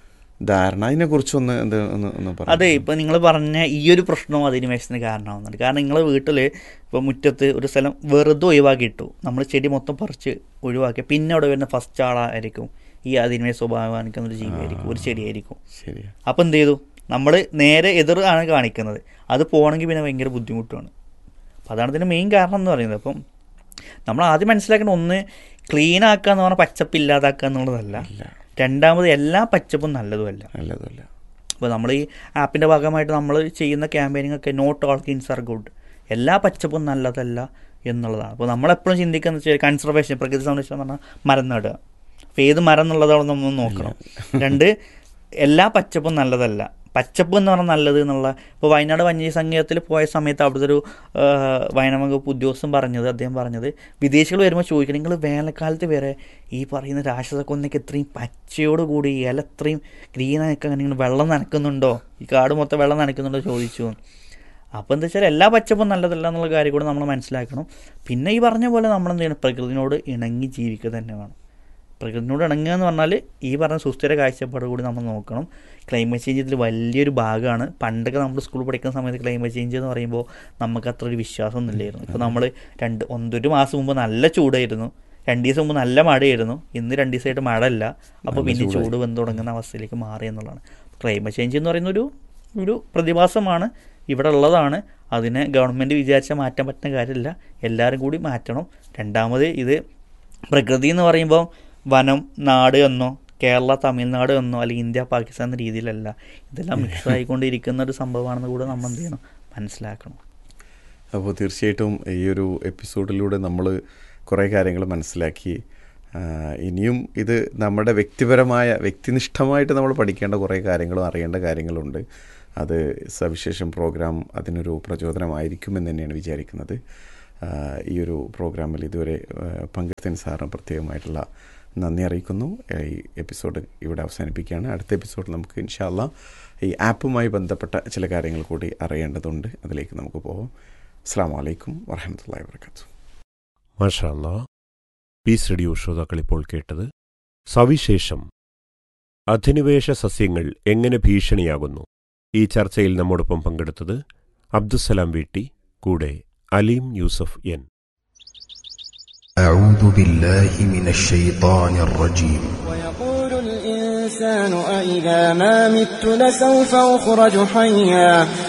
ധാരണ അതിനെക്കുറിച്ചൊന്ന് എന്ത് ഒന്ന് ഒന്ന് പറയാം അതെ ഇപ്പൊ നിങ്ങൾ പറഞ്ഞ ഈ ഒരു പ്രശ്നവും അധിനിവേശത്തിന് കാരണമാവുന്നുണ്ട് കാരണം നിങ്ങളെ വീട്ടിൽ ഇപ്പൊ മുറ്റത്ത് ഒരു സ്ഥലം വെറുതെ ഒഴിവാക്കിയിട്ടു നമ്മൾ ചെടി മൊത്തം പറിച്ച് ഒഴിവാക്കി പിന്നെ അവിടെ വരുന്ന ഫസ്റ്റ് ആളായിരിക്കും ഈ അധിനിവേശ സ്വഭാവം കാണിക്കുന്ന ഒരു ജീവിയായിരിക്കും ഒരു ചെടിയായിരിക്കും ശരിയാ അപ്പം എന്ത് ചെയ്തു നമ്മൾ നേരെ എതിറാണ് കാണിക്കുന്നത് അത് പോകണമെങ്കിൽ പിന്നെ ഭയങ്കര ബുദ്ധിമുട്ടാണ് അപ്പം അതാണ് ഇതിൻ്റെ മെയിൻ കാരണം എന്ന് പറയുന്നത് അപ്പം നമ്മൾ ആദ്യം മനസ്സിലാക്കേണ്ട ഒന്ന് ക്ലീൻ ആക്കുക എന്ന് പറഞ്ഞാൽ പച്ചപ്പ് ഇല്ലാതാക്കുക എന്നുള്ളതല്ല രണ്ടാമത് എല്ലാ പച്ചപ്പും നല്ലതുമല്ല നല്ലതല്ല അപ്പോൾ നമ്മൾ ഈ ആപ്പിൻ്റെ ഭാഗമായിട്ട് നമ്മൾ ചെയ്യുന്ന ക്യാമ്പയിനിങ് ഒക്കെ not all kins are good എല്ലാ പച്ചപ്പും നല്ലതല്ല എന്നുള്ളതാണ് അപ്പോൾ നമ്മളെപ്പോഴും ചിന്തിക്കുന്നത് വെച്ചാൽ കൺസർവേഷൻ പ്രകൃതി സംരക്ഷണം എന്ന് പറഞ്ഞാൽ മരം നടുക അപ്പോൾ ഏത് മരം എന്നുള്ളതാണെന്ന് നമ്മൾ നോക്കണം രണ്ട് എല്ലാ പച്ചപ്പും നല്ലതല്ല പച്ചപ്പ് എന്ന് പറഞ്ഞാൽ നല്ലത് എന്നുള്ള ഇപ്പോൾ വയനാട് വന്യജീവി സംഘത്തിൽ പോയ സമയത്ത് അവിടുത്തെ ഒരു ആ, വയനം വകുപ്പ് ഉദ്യോഗസ്ഥൻ പറഞ്ഞത് അദ്ദേഹം പറഞ്ഞത് വിദേശികൾ വരുമ്പോൾ ചോദിക്കണം നിങ്ങൾ വേനൽക്കാലത്ത് വരെ ഈ പറയുന്ന രാക്ഷസക്കൊന്നൊക്കെ ഇത്രയും പച്ചയോട് കൂടി ഇല ഇത്രയും ഗ്രീനൊക്കെ നിങ്ങൾ വെള്ളം നനക്കുന്നുണ്ടോ ഈ കാട് മൊത്തം വെള്ളം നനക്കുന്നുണ്ടോ ചോദിച്ചു അപ്പോൾ എന്താ വെച്ചാൽ എല്ലാ പച്ചപ്പും നല്ലതല്ല എന്നുള്ള കാര്യം കൂടെ നമ്മൾ മനസ്സിലാക്കണം പിന്നെ ഈ പറഞ്ഞ പോലെ നമ്മൾ എന്ത് ചെയ്യണം പ്രകൃതിനോട് ഇണങ്ങി ജീവിക്കുക തന്നെ വേണം പ്രകൃതിനോട് ഇണങ്ങുക എന്ന് പറഞ്ഞാൽ ഈ പറഞ്ഞ സുസ്ഥിര കാഴ്ചപ്പാട് കൂടി നമ്മൾ നോക്കണം ക്ലൈമറ്റ് ചേഞ്ച് ഇതിൽ വലിയൊരു ഭാഗമാണ് പണ്ടൊക്കെ നമ്മൾ സ്കൂളിൽ പഠിക്കുന്ന സമയത്ത് ക്ലൈമറ്റ് ചേഞ്ച് എന്ന് പറയുമ്പോൾ നമുക്ക് അത്ര ഒരു വിശ്വാസമൊന്നും ഇല്ലായിരുന്നു ഇപ്പോൾ നമ്മൾ രണ്ട് ഒന്നൊരു മാസം മുമ്പ് നല്ല ചൂടായിരുന്നു രണ്ട് ദിവസം മുമ്പ് നല്ല മഴയായിരുന്നു ഇന്ന് രണ്ട് ദിവസമായിട്ട് മഴ ഇല്ല അപ്പോൾ പിന്നെ ചൂട് വന്ന് തുടങ്ങുന്ന അവസ്ഥയിലേക്ക് മാറി എന്നുള്ളതാണ് ക്ലൈമറ്റ് ചേഞ്ച് എന്ന് പറയുന്ന ഒരു ഒരു പ്രതിഭാസമാണ് ഇവിടെ ഉള്ളതാണ് അതിനെ ഗവൺമെൻറ് വിചാരിച്ചാൽ മാറ്റാൻ പറ്റുന്ന കാര്യമില്ല എല്ലാവരും കൂടി മാറ്റണം രണ്ടാമത് ഇത് പ്രകൃതി എന്ന് പറയുമ്പോൾ വനം നാട് എന്നോ കേരള തമിഴ്നാട് എന്നോ അല്ലെങ്കിൽ ഇന്ത്യ പാകിസ്ഥാൻ എന്ന രീതിയിലല്ല ഇതെല്ലാം മിക്സ് ആയിക്കൊണ്ടിരിക്കുന്ന ഒരു സംഭവമാണെന്ന് കൂടെ നമ്മൾ എന്ത് ചെയ്യണം മനസ്സിലാക്കണം അപ്പോൾ തീർച്ചയായിട്ടും ഈ ഒരു എപ്പിസോഡിലൂടെ നമ്മൾ കുറേ കാര്യങ്ങൾ മനസ്സിലാക്കി ആ, ഇനിയും ഇത് നമ്മുടെ വ്യക്തിപരമായ വ്യക്തിനിഷ്ഠമായിട്ട് നമ്മൾ പഠിക്കേണ്ട കുറേ കാര്യങ്ങളും അറിയേണ്ട കാര്യങ്ങളുണ്ട് അത് സവിശേഷം പ്രോഗ്രാം അതിനൊരു പ്രചോദനമായിരിക്കുമെന്ന് തന്നെയാണ് വിചാരിക്കുന്നത് ആ, ഈ ഒരു പ്രോഗ്രാമിൽ ഇതുവരെ ആ, പങ്കെടുത്തതിന് സാറിന് പ്രത്യേകമായിട്ടുള്ള നന്ദി അറിയിക്കുന്നു ഈ എപ്പിസോഡ് ഇവിടെ അവസാനിപ്പിക്കുകയാണ് അടുത്ത എപ്പിസോഡിൽ നമുക്ക് ഇൻഷാല്ല ഈ ആപ്പുമായി ബന്ധപ്പെട്ട ചില കാര്യങ്ങൾ കൂടി അറിയേണ്ടതുണ്ട് അതിലേക്ക് നമുക്ക് പോകാം അസ്സാം വലൈക്കും വറഹമത്തല്ലാ വാത്തു മാഷാല്ലാ പീസ് റേഡിയോ ശ്രോതാക്കൾ ഇപ്പോൾ കേട്ടത് സവിശേഷം അധിനിവേശ സസ്യങ്ങൾ എങ്ങനെ ഭീഷണിയാകുന്നു ഈ ചർച്ചയിൽ നമ്മോടൊപ്പം പങ്കെടുത്തത് അബ്ദുസലാം വീട്ടി കൂടെ അലീം യൂസഫ് എൻ أعوذ بالله من الشيطان الرجيم ويقول الإنسان أإذا ما مت لسوف أخرج حيا